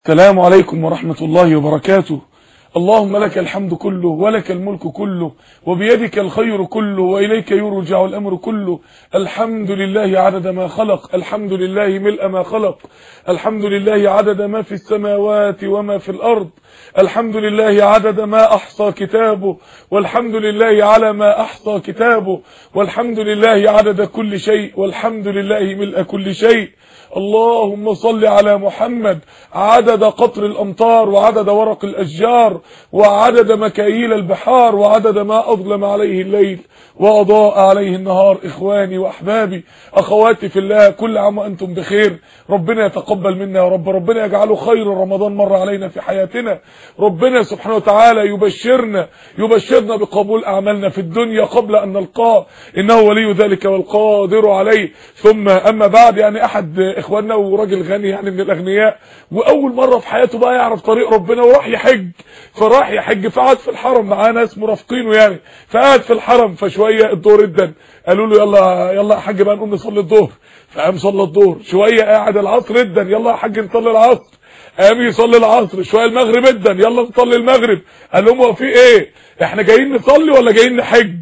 السلام عليكم ورحمة الله وبركاته اللهم لك الحمد كله ولك الملك كله وبيدك الخير كله وإليك يرجع الأمر كله الحمد لله عدد ما خلق الحمد لله ملء ما خلق الحمد لله عدد ما في السماوات وما في الأرض الحمد لله عدد ما أحصى كتابه والحمد لله على ما أحصى كتابه والحمد لله عدد كل شيء والحمد لله ملء كل شيء اللهم صل على محمد عدد قطر الأمطار وعدد ورق الأشجار وعدد مكاييل البحار وعدد ما أظلم عليه الليل وأضاء عليه النهار إخواني وأحبابي أخواتي في الله كل عام وأنتم بخير ربنا يتقبل منا يا رب ربنا يجعله خير رمضان مر علينا في حياتنا ربنا سبحانه وتعالى يبشرنا يبشرنا بقبول أعمالنا في الدنيا قبل أن نلقاه إنه ولي ذلك والقادر عليه ثم أما بعد يعني أحد إخواننا وراجل غني يعني من الأغنياء وأول مرة في حياته بقى يعرف طريق ربنا وراح يحج فراح يحج فقعد في الحرم معاه ناس مرافقينه يعني فقعد في الحرم فشوية الدور ادن قالوا له يلا يلا يا حاج بقى نقوم نصلي الظهر فقام صلى الظهر شوية قاعد العصر ادن يلا يا حاج نصلي العصر قام يصلي العصر شويه المغرب ادن يلا نصلي المغرب قال لهم هو في ايه احنا جايين نصلي ولا جايين نحج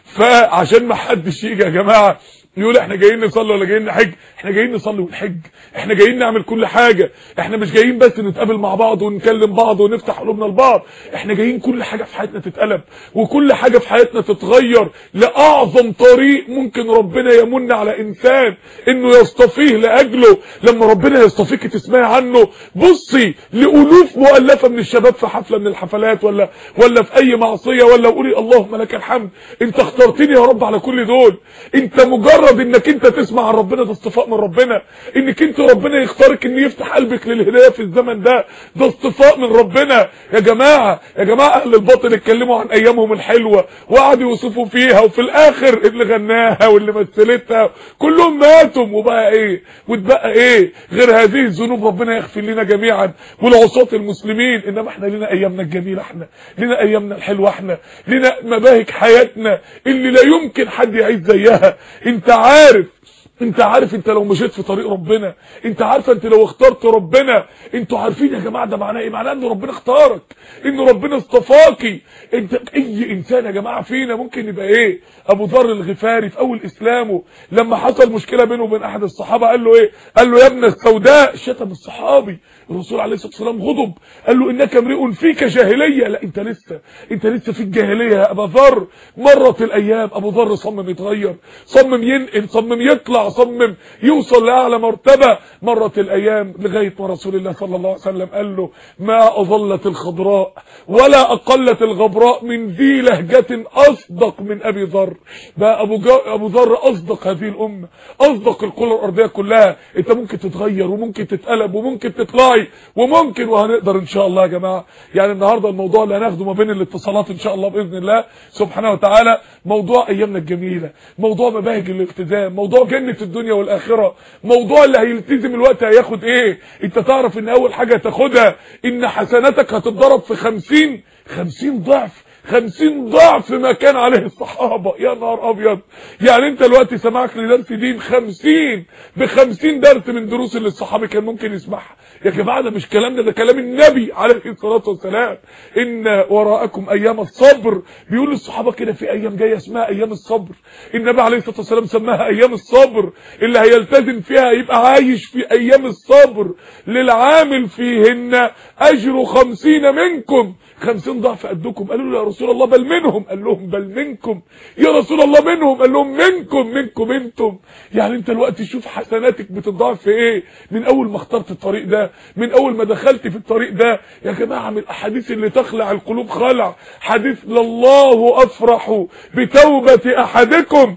فعشان ما حدش يجي يا جماعه يقول احنا جايين نصلي ولا جايين نحج احنا جايين نصلي ونحج احنا جايين نعمل كل حاجة احنا مش جايين بس نتقابل مع بعض ونكلم بعض ونفتح قلوبنا لبعض احنا جايين كل حاجة في حياتنا تتقلب وكل حاجة في حياتنا تتغير لاعظم طريق ممكن ربنا يمن على انسان انه يصطفيه لاجله لما ربنا يصطفيك تسمعي عنه بصي لالوف مؤلفة من الشباب في حفلة من الحفلات ولا ولا في اي معصية ولا قولي اللهم لك الحمد انت اخترتني يا رب على كل دول انت مجرد مجرد انك انت تسمع عن ربنا ده اصطفاء من ربنا انك انت ربنا يختارك ان يفتح قلبك للهدايه في الزمن ده ده اصطفاء من ربنا يا جماعه يا جماعه اهل الباطل اتكلموا عن ايامهم الحلوه وقعدوا يوصفوا فيها وفي الاخر اللي غناها واللي مثلتها كلهم ماتوا وبقى ايه واتبقى ايه غير هذه الذنوب ربنا يغفر لنا جميعا ولعصاة المسلمين انما احنا لنا ايامنا الجميله احنا لنا ايامنا الحلوه احنا لنا مباهج حياتنا اللي لا يمكن حد يعيش زيها انت عارف انت عارف انت لو مشيت في طريق ربنا انت عارفه انت لو اخترت ربنا انتوا عارفين يا جماعه ده معناه ايه معناه ان ربنا اختارك ان ربنا اصطفاكي انت اي انسان يا جماعه فينا ممكن يبقى ايه ابو ذر الغفاري في اول اسلامه لما حصل مشكله بينه وبين احد الصحابه قال له ايه قال له يا ابن السوداء شتم الصحابي الرسول عليه الصلاه والسلام غضب قال له انك امرئ فيك جاهليه لا انت لسه انت لسه في الجاهليه يا ابا ذر مرت الايام ابو ذر صمم يتغير صمم ينقل صمم يطلع صمم يوصل لاعلى مرتبه مرت الايام لغايه ما رسول الله صلى الله عليه وسلم قال له ما اظلت الخضراء ولا اقلت الغبراء من ذي لهجه اصدق من ابي ذر بقى ابو ابو ذر اصدق هذه الامه اصدق الكره الارضيه كلها انت ممكن تتغير وممكن تتقلب وممكن تطلعي وممكن وهنقدر ان شاء الله يا جماعه يعني النهارده الموضوع اللي هناخده ما بين الاتصالات ان شاء الله باذن الله سبحانه وتعالى موضوع ايامنا الجميله موضوع مباهج الالتزام موضوع جنه الدنيا والاخره موضوع اللي هيلتزم الوقت هياخد ايه انت تعرف ان اول حاجه تاخدها ان حسناتك هتتضرب في 50 50 ضعف خمسين ضعف ما كان عليه الصحابة يا نهار ابيض يعني انت الوقت سمعك لدرس دين خمسين بخمسين درس من دروس اللي الصحابي كان ممكن يسمعها يا جماعة ده مش كلامنا ده كلام النبي عليه الصلاة والسلام ان وراءكم ايام الصبر بيقول الصحابة كده في ايام جاية اسمها ايام الصبر النبي عليه الصلاة والسلام سماها ايام الصبر اللي هيلتزم فيها يبقى عايش في ايام الصبر للعامل فيهن اجر خمسين منكم خمسين ضعف قدكم قالوا له يا رسول الله بل منهم قال لهم بل منكم يا رسول الله منهم قال لهم منكم منكم انتم يعني انت الوقت شوف حسناتك بتضاعف في ايه من اول ما اخترت الطريق ده من اول ما دخلت في الطريق ده يا جماعه من الاحاديث اللي تخلع القلوب خلع حديث لله افرح بتوبه احدكم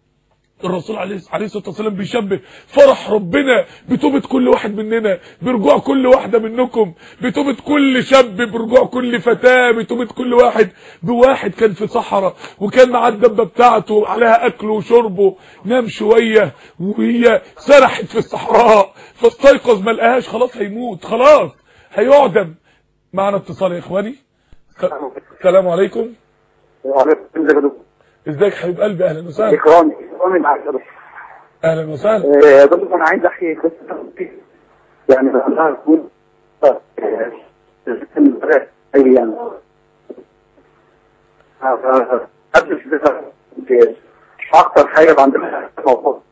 الرسول عليه الصلاه والسلام بيشبه فرح ربنا بتوبه كل واحد مننا برجوع كل واحده منكم بتوبه كل شاب برجوع كل فتاه بتوبه كل واحد بواحد كان في صحراء وكان معاه الدبه بتاعته عليها اكله وشربه نام شويه وهي سرحت في الصحراء فاستيقظ ما لقاهاش خلاص هيموت خلاص هيعدم معنا اتصال يا اخواني السلام عليكم وعليكم ازيك حبيب قلبي اهلا وسهلا اكرامي اكرامي معك يا دكتور اهلا وسهلا آه، يا دكتور انا عايز احكي قصه يعني بعدها تكون اي يعني اكتر حاجه عندنا موضوع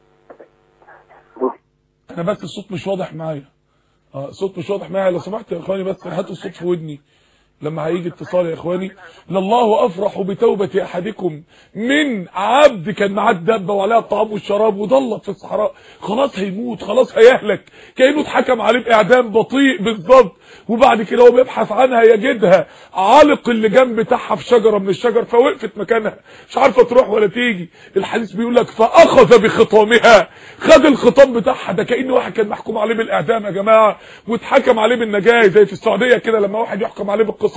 انا بس الصوت مش واضح معايا اه الصوت مش واضح معايا لو سمحت يا اخواني بس هاتوا الصوت في ودني لما هيجي اتصال يا اخواني لله افرح بتوبة احدكم من عبد كان معاه الدبه وعليها الطعام والشراب وضلت في الصحراء خلاص هيموت خلاص هيهلك كانه اتحكم عليه باعدام بطيء بالظبط وبعد كده هو بيبحث عنها يجدها عالق اللي جنب بتاعها في شجره من الشجر فوقفت مكانها مش عارفه تروح ولا تيجي الحديث بيقول لك فاخذ بخطامها خد الخطام بتاعها ده كانه واحد كان محكوم عليه بالاعدام يا جماعه واتحكم عليه بالنجاه زي في السعوديه كده لما واحد يحكم عليه بالقصاص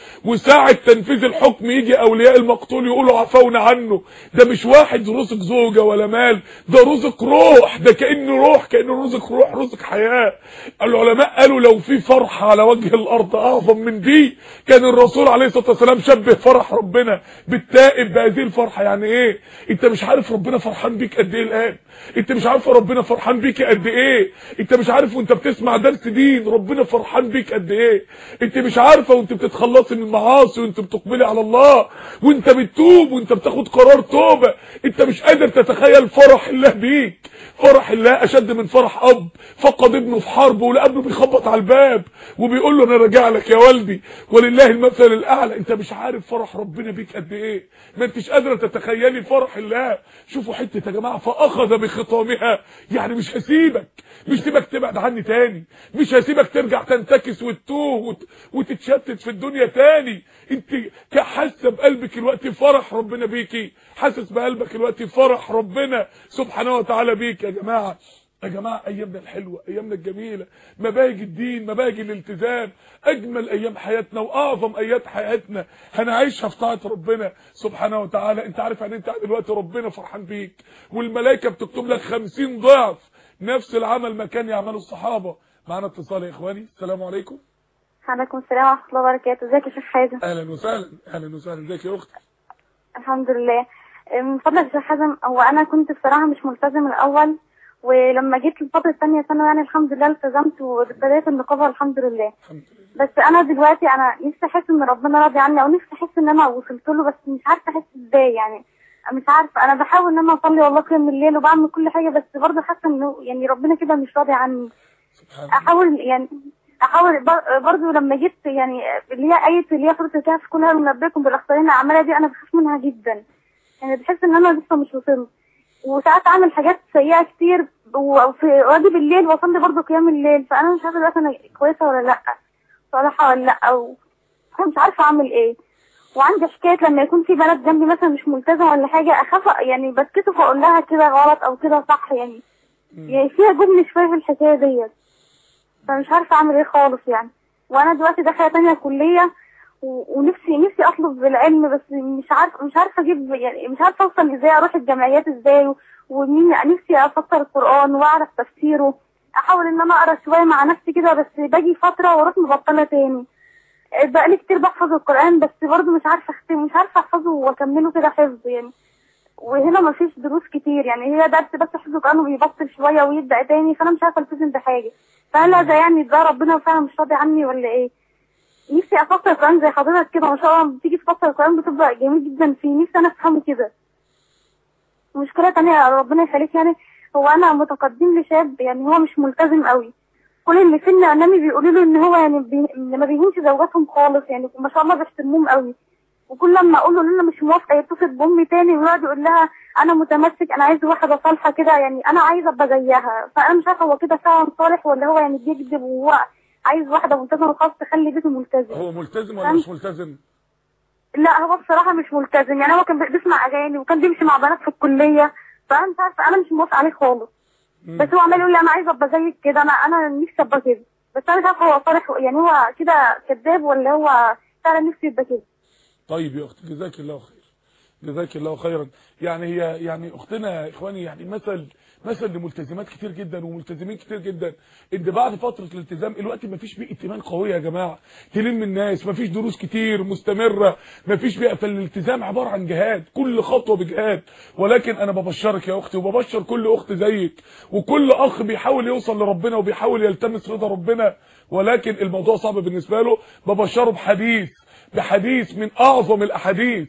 وساعه تنفيذ الحكم يجي اولياء المقتول يقولوا عفونا عنه ده مش واحد رزق زوجه ولا مال ده رزق روح ده كانه روح كانه رزق روح رزق حياه العلماء قالوا لو في فرحه على وجه الارض اعظم من دي كان الرسول عليه الصلاه والسلام شبه فرح ربنا بالتائب بهذه الفرحه يعني ايه انت مش عارف ربنا فرحان بيك قد ايه الان انت مش عارف ربنا فرحان بيك قد ايه انت مش عارف وانت بتسمع درس دين ربنا فرحان بيك قد ايه انت مش عارفه وانت بتتخلصي من المعاصي وانت بتقبلي على الله وانت بتتوب وانت بتاخد قرار توبه انت مش قادر تتخيل فرح الله بيك فرح الله اشد من فرح اب فقد ابنه في حرب ولابنه بيخبط على الباب وبيقول له انا راجع لك يا والدي ولله المثل الاعلى انت مش عارف فرح ربنا بيك قد ايه ما انتش قادره تتخيلي فرح الله شوفوا حته يا جماعه فاخذ بخطامها يعني مش هسيبك مش سيبك تبعد عني تاني مش هسيبك ترجع تنتكس وتتوه وت... وتتشتت في الدنيا تاني انت حاسه بقلبك الوقت فرح ربنا بيكي حاسس بقلبك الوقت فرح ربنا سبحانه وتعالى بيك يا جماعه يا جماعه ايامنا الحلوه ايامنا الجميله مباهج الدين مباهج الالتزام اجمل ايام حياتنا واعظم ايات حياتنا هنعيشها في طاعه ربنا سبحانه وتعالى انت عارف يعني انت قاعد دلوقتي ربنا فرحان بيك والملائكه بتكتب لك 50 ضعف نفس العمل ما كان يعمله الصحابه معانا اتصال يا اخواني السلام عليكم عليكم السلام ورحمة الله وبركاته ازيك يا شيخ حازم اهلا وسهلا اهلا وسهلا ازيك يا اختي الحمد لله من فضلك يا شيخ حازم هو انا كنت بصراحة مش ملتزم الاول ولما جيت الفترة الثانية ثانوي يعني الحمد لله التزمت وابتديت النقابة الحمد لله الحمد لله بس انا دلوقتي انا نفسي احس ان ربنا راضي عني او نفسي احس ان انا وصلت له بس مش عارفة احس ازاي يعني مش عارفة انا بحاول ان انا اصلي والله قيام الليل وبعمل كل حاجة بس برضه حاسة انه يعني ربنا كده مش راضي عني سبحان الله احاول يعني احاول بر- برضو لما جبت يعني اللي هي ايه اللي هي سوره الكهف كلها منبئكم بالاخسرين الاعمال دي انا بخاف منها جدا يعني بحس ان انا لسه مش وصلت وساعات اعمل حاجات سيئه كتير وفي واجي بالليل واصلي برضو قيام الليل فانا مش عارفه دلوقتي انا كويسه ولا لا صالحه ولا لا او انا مش عارفه اعمل ايه وعندي حكايه لما يكون في بنات جنبي مثلا مش ملتزمه ولا حاجه اخاف يعني بتكسف اقول لها كده غلط او كده صح يعني يعني فيها جبن شويه في الحكايه ديت فمش عارفه اعمل ايه خالص يعني وانا دلوقتي داخله تانية كليه و- ونفسي نفسي اطلب العلم بس مش عارفه مش عارفه اجيب يعني مش عارفه اوصل ازاي اروح الجمعيات ازاي و- ومين نفسي افسر القران واعرف تفسيره احاول ان انا اقرا شويه مع نفسي كده بس باجي فتره واروح مبطله تاني بقالي كتير بحفظ القران بس برضه مش عارفه اختم مش عارفه احفظه واكمله كده حفظ يعني وهنا مفيش دروس كتير يعني هي درس بس حفظ القرآن وبيبطل شوية ويبدأ تاني فأنا مش عارفة التزم بحاجة فهل هذا يعني ده ربنا فعلا مش راضي عني ولا ايه؟ نفسي أفسر القرآن زي حضرتك كده ما شاء الله بتيجي تفسر القرآن بتبقى جميل جدا فيه نفسي أنا أفهمه كده مشكلة تانية ربنا يخليك يعني هو أنا متقدم لشاب يعني هو مش ملتزم قوي كل اللي في النعمي بيقولوا له ان هو يعني بي... ما بيهينش زوجاتهم خالص يعني ما شاء الله بيحترموهم قوي وكل لما اقول له ان انا مش موافقه يتصل بامي تاني ويقعد يقول لها انا متمسك انا عايز واحده صالحه كده يعني انا عايزه ابقى زيها فانا مش عارفه هو كده فعلا صالح ولا هو يعني بيكذب وهو عايز واحده ملتزمه وخلاص تخلي بيته ملتزم هو ملتزم ولا مش ملتزم لا هو بصراحه مش ملتزم يعني هو كان بيسمع اغاني وكان بيمشي مع بنات في الكليه فانا مش عارفه انا مش موافقه عليه خالص بس هو عمال يقول لي انا عايزه ابقى زيك كده انا انا نفسي ابقى كده بس انا مش عارفه هو صالح يعني هو كده كذاب ولا هو فعلا نفسي يبقى كده طيب يا اختي جزاك الله خير جزاك الله خيرا يعني هي يعني اختنا يا اخواني يعني مثل مثل لملتزمات كتير جدا وملتزمين كتير جدا ان بعد فتره الالتزام الوقت ما فيش بيئه ايمان قويه يا جماعه تلم الناس ما فيش دروس كتير مستمره ما فيش بيئه فالالتزام عباره عن جهاد كل خطوه بجهاد ولكن انا ببشرك يا اختي وببشر كل اخت زيك وكل اخ بيحاول يوصل لربنا وبيحاول يلتمس رضا ربنا ولكن الموضوع صعب بالنسبه له ببشره بحديث بحديث من اعظم الاحاديث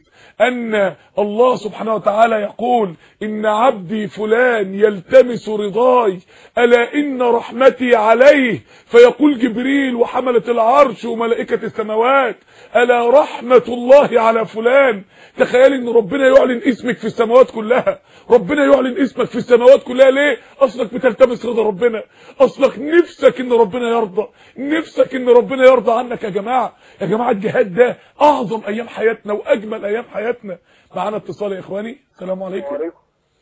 ان الله سبحانه وتعالى يقول ان عبدي فلان يلتمس رضاي الا ان رحمتي عليه فيقول جبريل وحملة العرش وملائكة السماوات الا رحمة الله على فلان تخيل ان ربنا يعلن اسمك في السماوات كلها ربنا يعلن اسمك في السماوات كلها ليه اصلك بتلتمس رضا ربنا اصلك نفسك ان ربنا يرضى نفسك ان ربنا يرضى عنك يا جماعه يا جماعه الجهاد ده اعظم ايام حياتنا واجمل ايام حياتنا معانا اتصال يا اخواني السلام عليكم عليكم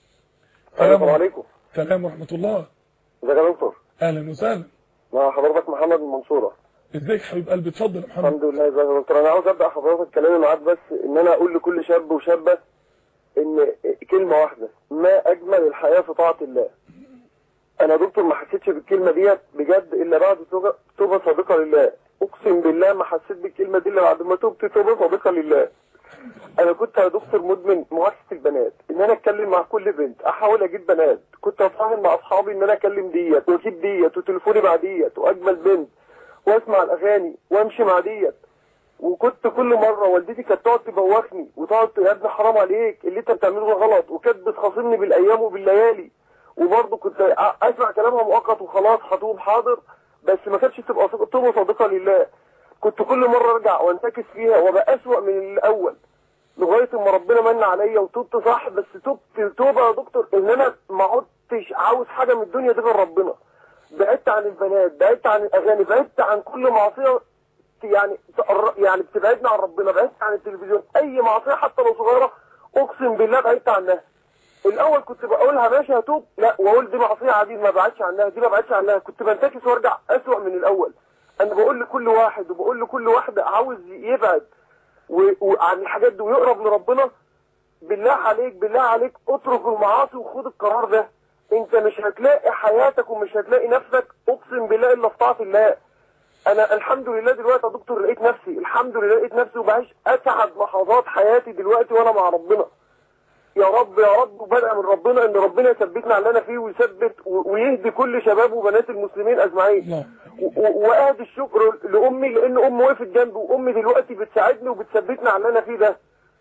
السلام السلام عليكم السلام ورحمه الله ازيك يا دكتور اهلا وسهلا مع حضرتك محمد من المنصوره ازيك حبيب قلبي اتفضل يا محمد الحمد لله ازيك يا دكتور انا عاوز ابدا حضرتك كلامي معاك بس ان انا اقول لكل شاب وشابه ان كلمه واحده ما اجمل الحياه في طاعه الله انا يا دكتور ما حسيتش بالكلمه ديت بجد الا بعد توبه توبه صادقه لله اقسم بالله ما حسيت بالكلمه دي الا بعد ما تبت توبه صادقه لله انا كنت يا دكتور مدمن معاكسه البنات ان انا اتكلم مع كل بنت احاول اجيب بنات كنت اتفاهم مع اصحابي ان انا اكلم ديت واجيب ديت وتليفوني مع ديت واجمل بنت واسمع الاغاني وامشي مع ديت وكنت كل مره والدتي كانت تقعد تبوخني وتقعد تقول يا ابني حرام عليك اللي انت بتعمله ده غلط وكانت بتخاصمني بالايام وبالليالي وبرضه كنت أ- اسمع كلامها مؤقت وخلاص هتوب حاضر بس ما كانتش تبقى صد- توبه صادقه لله كنت كل مره ارجع وانتكس فيها وابقى اسوأ من الاول لغايه ما ربنا من عليا وتوبت صح بس توبت توبه يا دكتور ان انا ما عدتش عاوز حاجه من الدنيا دي غير ربنا بعدت عن البنات بعدت عن الاغاني بعدت عن كل معصيه يعني تقر- يعني بتبعدنا عن ربنا بعدت عن التلفزيون اي معصيه حتى لو صغيره اقسم بالله بعدت عنها الاول كنت بقولها ماشي هتوب لا واقول دي معصيه عادي ما بعدش عنها دي ما بعدش عنها كنت بنتكس وارجع اسوأ من الاول انا بقول لكل واحد وبقول لكل واحده عاوز يبعد و- وعن الحاجات دي ويقرب لربنا بالله عليك بالله عليك اترك المعاصي وخد القرار ده انت مش هتلاقي حياتك ومش هتلاقي نفسك اقسم بالله الا في طاعه الله انا الحمد لله دلوقتي يا دكتور لقيت نفسي الحمد لله لقيت نفسي وبعيش اسعد لحظات حياتي دلوقتي وانا مع ربنا يا رب يا رب وبدأ من ربنا ان ربنا يثبتنا على اللي انا فيه ويثبت و- ويهدي كل شباب وبنات المسلمين اجمعين نعم. و- و- واهدي الشكر لامي لان امي وقفت جنبي وامي دلوقتي بتساعدني وبتثبتنا على اللي انا فيه ده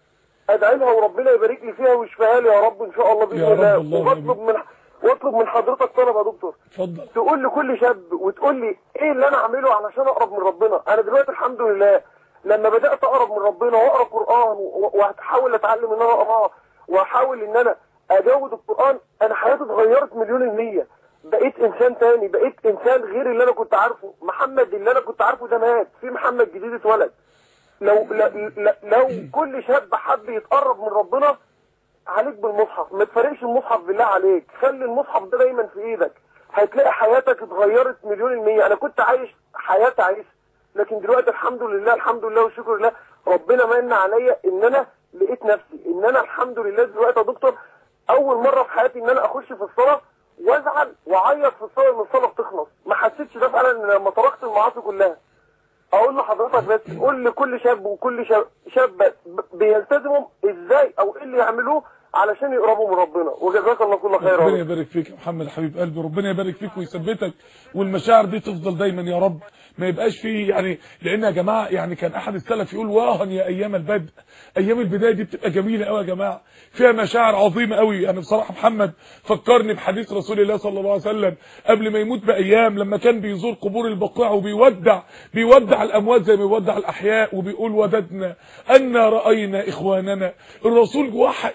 ادعي لها وربنا يبارك لي فيها ويشفيها لي يا رب ان شاء الله باذن يا رب الله الله وبطلب من واطلب من حضرتك طلب يا دكتور اتفضل تقول لكل شاب وتقول لي ايه اللي انا اعمله علشان اقرب من ربنا انا دلوقتي الحمد لله لما بدات اقرب من ربنا واقرا قران و- واحاول اتعلم ان انا اقراه واحاول ان انا اجود القران انا حياتي اتغيرت مليون المية بقيت انسان تاني بقيت انسان غير اللي انا كنت عارفه محمد اللي انا كنت عارفه ده مات في محمد جديد اتولد لو ل- ل- لو كل شاب حب يتقرب من ربنا عليك بالمصحف ما تفرقش المصحف بالله عليك خلي المصحف ده دايما في ايدك هتلاقي حياتك اتغيرت مليون المية انا كنت عايش حياة عايش لكن دلوقتي الحمد لله الحمد لله والشكر لله ربنا من عليا ان انا لقيت نفسي ان انا الحمد لله دلوقتي يا دكتور اول مرة في حياتي ان انا اخش في الصلاة وازعل واعيط في الصلاة ان الصلاة بتخلص ما حسيتش ده فعلا لما تركت المعاصي كلها اقول لحضرتك بس قول لكل شاب وكل شاب, شاب ب- بيلتزموا ازاي او ايه اللي يعملوه علشان يقربوا من ربنا وجزاك الله كل خير يا ربنا رب. يبارك فيك يا محمد حبيب قلبي ربنا يبارك فيك ويثبتك والمشاعر دي تفضل دايما يا رب ما يبقاش فيه يعني لان يا جماعه يعني كان احد السلف يقول واهن يا ايام البدء ايام البدايه دي بتبقى جميله قوي يا جماعه فيها مشاعر عظيمه قوي يعني بصراحه محمد فكرني بحديث رسول الله صلى الله عليه وسلم قبل ما يموت بايام لما كان بيزور قبور البقاع وبيودع بيودع الاموات زي ما بيودع الاحياء وبيقول وددنا ان راينا اخواننا الرسول جواه الرسول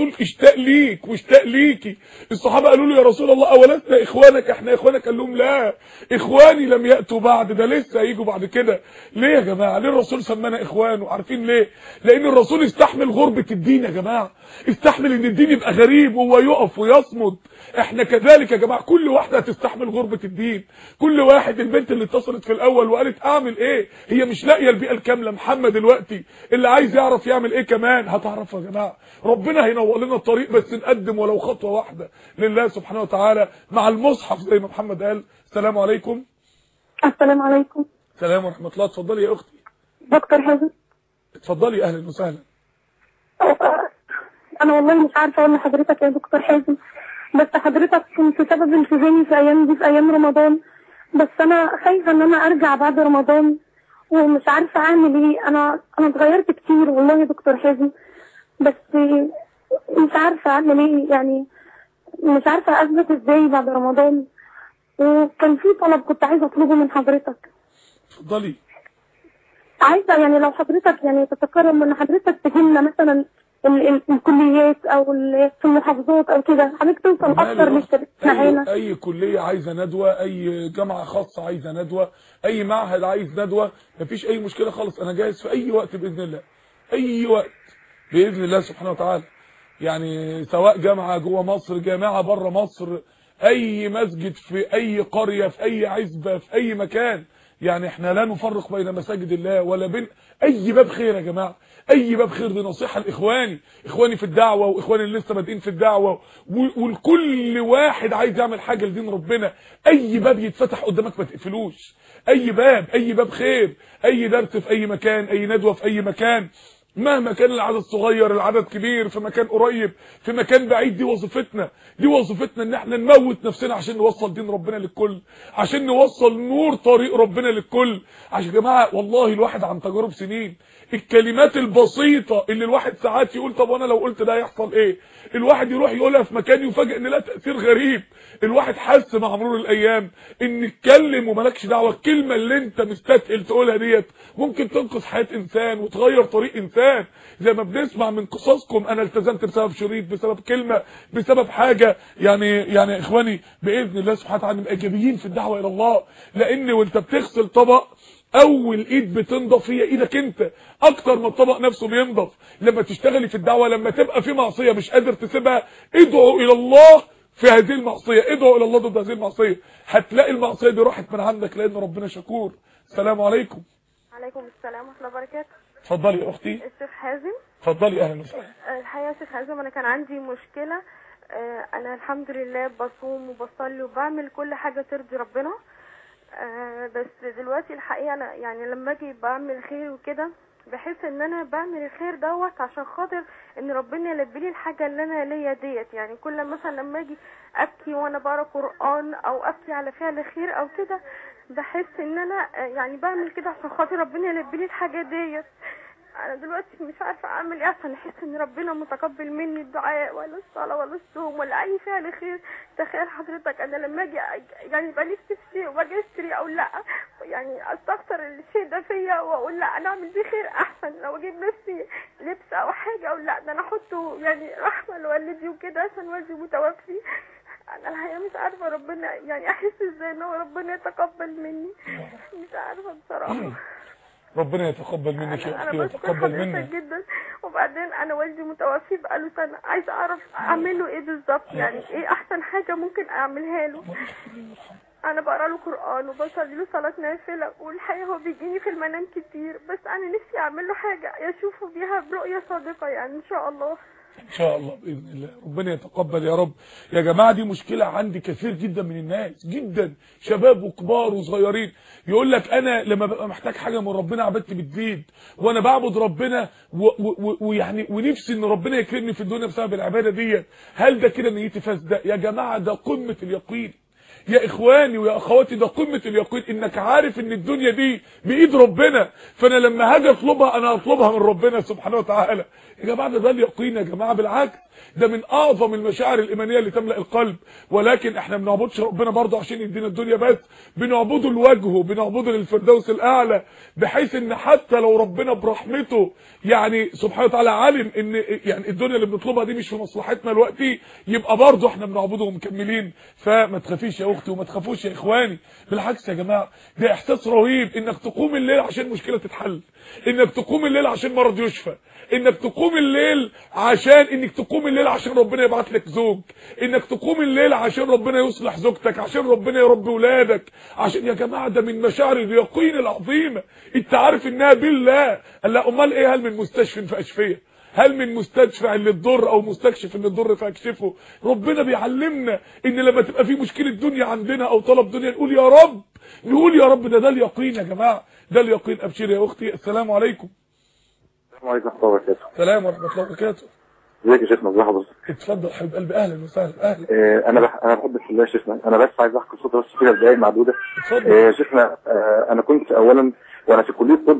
الرسول اشتاق ليك واشتاق ليكي الصحابه قالوا له يا رسول الله اولسنا اخوانك احنا اخوانك قال لهم لا اخواني لم ياتوا بعد ده لسه هيجوا بعد كده ليه يا جماعه ليه الرسول سمانا اخوانه عارفين ليه لان الرسول استحمل غربه الدين يا جماعه استحمل ان الدين يبقى غريب وهو يقف ويصمد احنا كذلك يا جماعه كل واحده هتستحمل غربه الدين كل واحد البنت اللي اتصلت في الاول وقالت اعمل ايه هي مش لاقيه البيئه الكامله محمد دلوقتي اللي عايز يعرف يعمل ايه كمان هتعرفوا يا جماعه ربنا هينور لنا الطريق بس نقدم ولو خطوه واحده لله سبحانه وتعالى مع المصحف زي ما محمد قال السلام عليكم السلام عليكم السلام ورحمه الله اتفضلي يا اختي دكتور حازم اتفضلي اهلا وسهلا انا والله مش عارفه اقول لحضرتك يا دكتور حازم بس حضرتك كنت سبب التزامي في ايام دي في ايام رمضان بس انا خايفه ان انا ارجع بعد رمضان ومش عارفه اعمل ايه انا انا اتغيرت كتير والله يا دكتور حازم بس مش عارفه اعمل ايه يعني مش عارفه اثبت ازاي بعد رمضان وكان في طلب كنت عايزه اطلبه من حضرتك اتفضلي عايزه يعني لو حضرتك يعني تتكرم ان حضرتك تهمنا مثلا ال- ال- الكليات او ال- في المحافظات او كده حضرتك توصل اكتر للشباب معانا أي, اي كليه عايزه ندوه اي جامعه خاصه عايزه ندوه اي معهد عايز ندوه مفيش اي مشكله خالص انا جاهز في اي وقت باذن الله اي وقت باذن الله سبحانه وتعالى يعني سواء جامعه جوه مصر جامعه بره مصر اي مسجد في اي قريه في اي عزبه في اي مكان يعني احنا لا نفرق بين مساجد الله ولا بين اي باب خير يا جماعه اي باب خير دي نصيحه لاخواني اخواني في الدعوه واخواني اللي لسه بادئين في الدعوه و- ولكل واحد عايز يعمل حاجه لدين ربنا اي باب يتفتح قدامك ما تقفلوش اي باب اي باب خير اي درس في اي مكان اي ندوه في اي مكان مهما كان العدد صغير العدد كبير في مكان قريب في مكان بعيد دي وظيفتنا دي وظيفتنا ان احنا نموت نفسنا عشان نوصل دين ربنا للكل عشان نوصل نور طريق ربنا للكل عشان يا جماعه والله الواحد عن تجارب سنين الكلمات البسيطه اللي الواحد ساعات يقول طب وانا لو قلت ده هيحصل ايه الواحد يروح يقولها في مكان يفاجئ ان لها تاثير غريب الواحد حس مع مرور الايام ان اتكلم ومالكش دعوه الكلمه اللي انت مستثقل تقولها ديت ممكن تنقذ حياه انسان وتغير طريق انسان زي ما بنسمع من قصصكم انا التزمت بسبب شريط بسبب كلمه بسبب حاجه يعني يعني يا اخواني باذن الله سبحانه وتعالى نبقى ايجابيين في الدعوه الى الله لان وانت بتغسل طبق اول ايد بتنضف هي ايدك انت اكتر ما الطبق نفسه بينضف لما تشتغلي في الدعوه لما تبقى في معصيه مش قادر تسيبها ادعوا الى الله في هذه المعصيه ادعوا الى الله ضد هذه المعصيه هتلاقي المعصيه دي راحت من عندك لان ربنا شكور السلام عليكم عليكم السلام ورحمة الله وبركاته اتفضلي يا اختي الشيخ حازم اتفضلي اهلا وسهلا آه، الحقيقة يا شيخ حازم أنا كان عندي مشكلة آه، أنا الحمد لله بصوم وبصلي وبعمل كل حاجة ترضي ربنا آه، بس دلوقتي الحقيقة أنا يعني لما أجي بعمل خير وكده بحس ان انا بعمل الخير دوت عشان خاطر ان ربنا يلبي لي الحاجه اللي انا ليا ديت يعني كل مثلا لما اجي ابكي وانا بقرا قران او ابكي على فعل خير او كده بحس ان انا آه، يعني بعمل كده عشان خاطر ربنا يلبي لي الحاجه ديت انا دلوقتي مش عارفه اعمل ايه عشان احس ان ربنا متقبل مني الدعاء ولا الصلاه ولا الصوم ولا اي فعل خير تخيل حضرتك انا لما اجي يعني يبقى نفسي في شيء واجي اشتري او لا يعني استخسر الشيء ده فيا واقول لا انا اعمل بيه خير احسن لو اجيب نفسي لبس او حاجه او لا ده انا احطه يعني رحمه لوالدي وكده عشان والدي متوفي انا الحقيقه مش عارفه ربنا يعني احس ازاي ان هو ربنا يتقبل مني مش عارفه بصراحه ربنا يتقبل منك يا انا اختي أنا بشكر ويتقبل حضرتك منك جدا وبعدين انا والدي متوفي بقاله سنه عايزه اعرف اعمل له ايه بالظبط يعني ايه احسن حاجه ممكن اعملها له انا بقرا له قران وبصلي له صلاه نافله والحقيقه هو بيجيني في المنام كتير بس انا نفسي اعمل له حاجه يشوفه بيها برؤيه صادقه يعني ان شاء الله ان شاء الله باذن الله ربنا يتقبل يا رب يا جماعه دي مشكله عندي كثير جدا من الناس جدا شباب وكبار وصغيرين يقول لك انا لما ببقى محتاج حاجه من ربنا عبادتي بتزيد وانا بعبد ربنا و- و- و- ويعني ونفسي ان ربنا يكرمني في الدنيا بسبب العباده ديت هل ده كده نيتي فاسده يا جماعه ده قمه اليقين يا اخواني ويا اخواتي ده قمه اليقين انك عارف ان الدنيا دي بايد ربنا فانا لما هاجي اطلبها انا هطلبها من ربنا سبحانه وتعالى يا جماعه ده, ده اليقين يا جماعه بالعكس ده من اعظم المشاعر الايمانيه اللي تملا القلب ولكن احنا ما بنعبدش ربنا برضه عشان يدينا الدنيا بس بنعبده لوجهه بنعبده للفردوس الاعلى بحيث ان حتى لو ربنا برحمته يعني سبحانه وتعالى عالم ان يعني الدنيا اللي بنطلبها دي مش في مصلحتنا دلوقتي يبقى برضه احنا بنعبده ومكملين فما تخافيش يا اختي وما تخافوش يا اخواني بالعكس يا جماعه ده احساس رهيب انك تقوم الليل عشان مشكله تتحل انك تقوم الليل عشان مرض يشفى انك تقوم الليل عشان انك تقوم الليل عشان ربنا يبعت لك زوج انك تقوم الليل عشان ربنا يصلح زوجتك عشان ربنا يربي ولادك عشان يا جماعه ده من مشاعر اليقين العظيمه انت عارف انها بالله قال لا امال ايه هل من مستشفى فاشفيه هل من مستشفى اللي تضر او مستكشف اللي تضر فاكشفه ربنا بيعلمنا ان لما تبقى في مشكله دنيا عندنا او طلب دنيا نقول يا رب نقول يا رب ده ده اليقين يا جماعه ده اليقين ابشر يا اختي السلام عليكم السلام عليكم ورحمة الله وبركاته. السلام ورحمه الله وبركاته ازيك يا شيخنا ازي حضرتك؟ اتفضل حبيب قلبي اهلا وسهلا اهلا آه، انا بح... انا بحبك في الله يا شيخنا، انا بس عايز احكي صوت بس كده بدقايق معدودة. اتفضل آه، شيخنا آه، انا كنت اولا وانا في كلية طب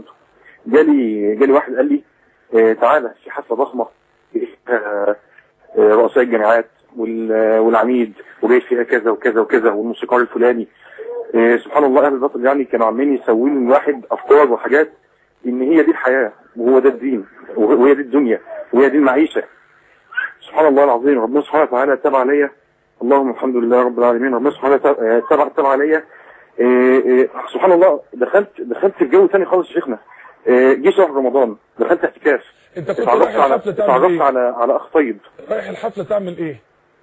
جالي جالي واحد قال لي آه، تعالى في حفلة ضخمة فيها آه، رؤساء الجامعات وال- والعميد وجاي فيها كذا وكذا وكذا والموسيقار الفلاني آه، سبحان الله اهل الباطل يعني كانوا عمالين يسووا لي واحد افكار وحاجات ان هي دي الحياة وهو ده الدين وه- وهي دي الدنيا وهي دي المعيشة سبحان الله العظيم ربنا سبحانه وتعالى تاب عليا اللهم الحمد لله رب العالمين ربنا سبحانه وتعالى تاب تاب عليا إيه إيه سبحان الله دخلت دخلت في جو تاني خالص يا شيخنا إيه جه شهر رمضان دخلت اعتكاف انت كنت اتعرفت رايح على الحفله تعمل اتعرفت ايه على على اخ طيب رايح الحفله تعمل ايه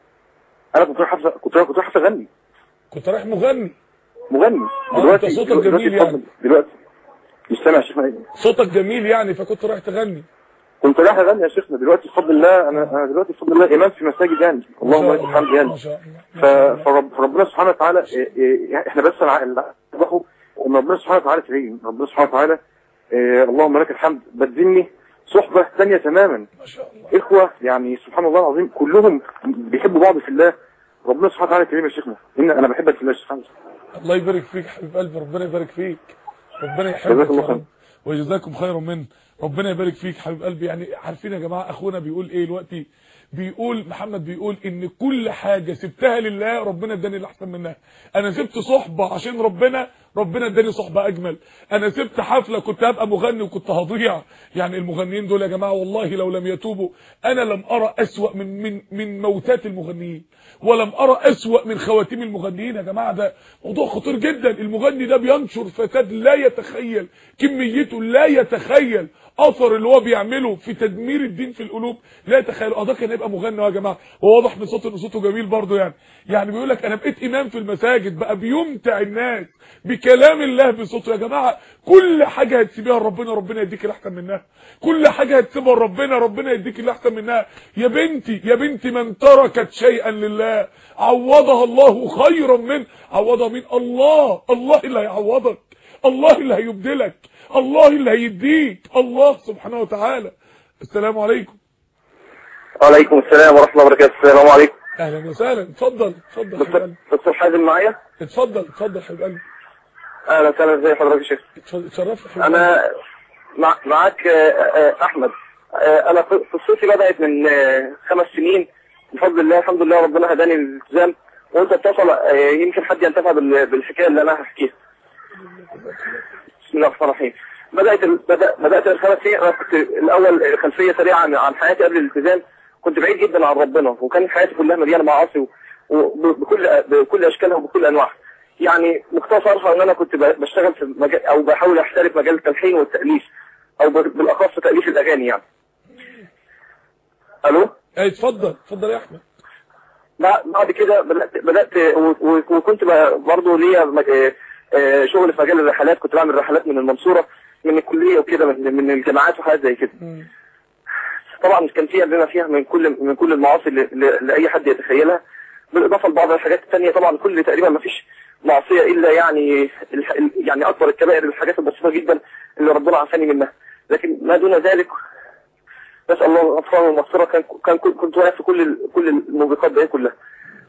انا كنت رايح حفله كنت رايح كنت رايح حفله اغني كنت رايح مغني مغني آه، دلوقتي أنت صوتك دلوقتي جميل اتفضل. يعني. دلوقتي مش سامع يا شيخنا إيه؟ صوتك جميل يعني فكنت رايح تغني كنت رايح اغني يا شيخنا دلوقتي بفضل الله انا انا دلوقتي بفضل الله امام في مساجد يعني اللهم لك الحمد يعني ما شاء الله ف- فرب فربنا سبحانه وتعالى إيه إيه احنا بس الع- اللي نعرفه ان ربنا سبحانه وتعالى كريم ربنا سبحانه وتعالى إيه اللهم لك الحمد بدلني صحبة ثانية تماما ما شاء الله اخوة يعني سبحان الله العظيم كلهم بيحبوا بعض في الله ربنا سبحانه وتعالى كريم يا شيخنا ان انا بحبك في الله سبحانه وتعالى الله يبارك فيك حبيب قلبي ربنا يبارك فيك ربنا جزاك يحبك الله يا خير. رب وجزاكم خيرا منه ربنا يبارك فيك حبيب قلبي يعني عارفين يا جماعه اخونا بيقول ايه دلوقتي بيقول محمد بيقول ان كل حاجه سبتها لله ربنا اداني اللي احسن منها انا سبت صحبه عشان ربنا ربنا اداني صحبه اجمل انا سبت حفله كنت هبقى مغني وكنت هضيع يعني المغنيين دول يا جماعه والله لو لم يتوبوا انا لم ارى اسوا من من من موتات المغنيين ولم ارى اسوا من خواتيم المغنيين يا جماعه ده موضوع خطير جدا المغني ده بينشر فساد لا يتخيل كميته لا يتخيل اثر اللي هو بيعمله في تدمير الدين في القلوب لا يتخيل اه ده كان يبقى مغني يا جماعه وواضح من صوته ان صوته جميل برضه يعني يعني بيقول لك انا بقيت امام في المساجد بقى بيمتع الناس بكلام الله بصوته يا جماعه كل حاجه هتسيبيها لربنا ربنا يديك الاحسن منها كل حاجه هتسيبها لربنا ربنا يديك الاحسن منها يا بنتي يا بنتي من تركت شيئا لله عوضها الله خيرا منه عوضها من الله الله اللي هيعوضك الله اللي هيبدلك الله اللي هيديك الله سبحانه وتعالى السلام عليكم وعليكم السلام ورحمة الله وبركاته السلام عليكم اهلا وسهلا اتفضل اتفضل حبيب قلبي دكتور حازم معايا اتفضل اتفضل حبيب قلبي اهلا وسهلا ازي حضرتك يا شيخ اتفضل اتشرفت حبيب قلبي. انا مع معاك آه، آه، احمد آه، انا ق- قصتي بدات من آه، خمس سنين بفضل الله الحمد لله ربنا هداني للالتزام وانت اتصل آه، يمكن حد ينتفع بال- بالحكايه اللي انا هحكيها بسم الله الرحمن الرحيم بدات ال- بدا بدات من خمس سنين انا كنت الاول خلفيه سريعه عن عن حياتي قبل الالتزام كنت بعيد جدا عن ربنا وكان حياتي كلها مليانه معاصي وبكل بكل اشكالها وبكل انواعها يعني مختصرها ان انا كنت ب- بشتغل في مجال او بحاول احترف مجال التلحين والتاليف او ب- بالاخص تاليف الاغاني يعني الو اي اتفضل اتفضل يا احمد بعد بعد كده بدات بدات و- و- وكنت ب- برضه ليا مج- آه، شغل في مجال الرحلات كنت بعمل رحلات من المنصوره من الكليه وكده من من الجامعات وحاجات زي كده مم. طبعا كان فيها بما فيها من كل من كل المعاصي اللي, اللي اللي اي حد يتخيلها بالاضافه لبعض الحاجات الثانيه طبعا كل تقريبا ما فيش معصيه الا يعني الح- ال- يعني اكبر الكبائر الحاجات البسيطه جدا اللي ربنا عافاني منها لكن ما دون ذلك نسال الله الغفران والمغفره كان كان كنت واقف في كل ال- كل الموبقات دي كلها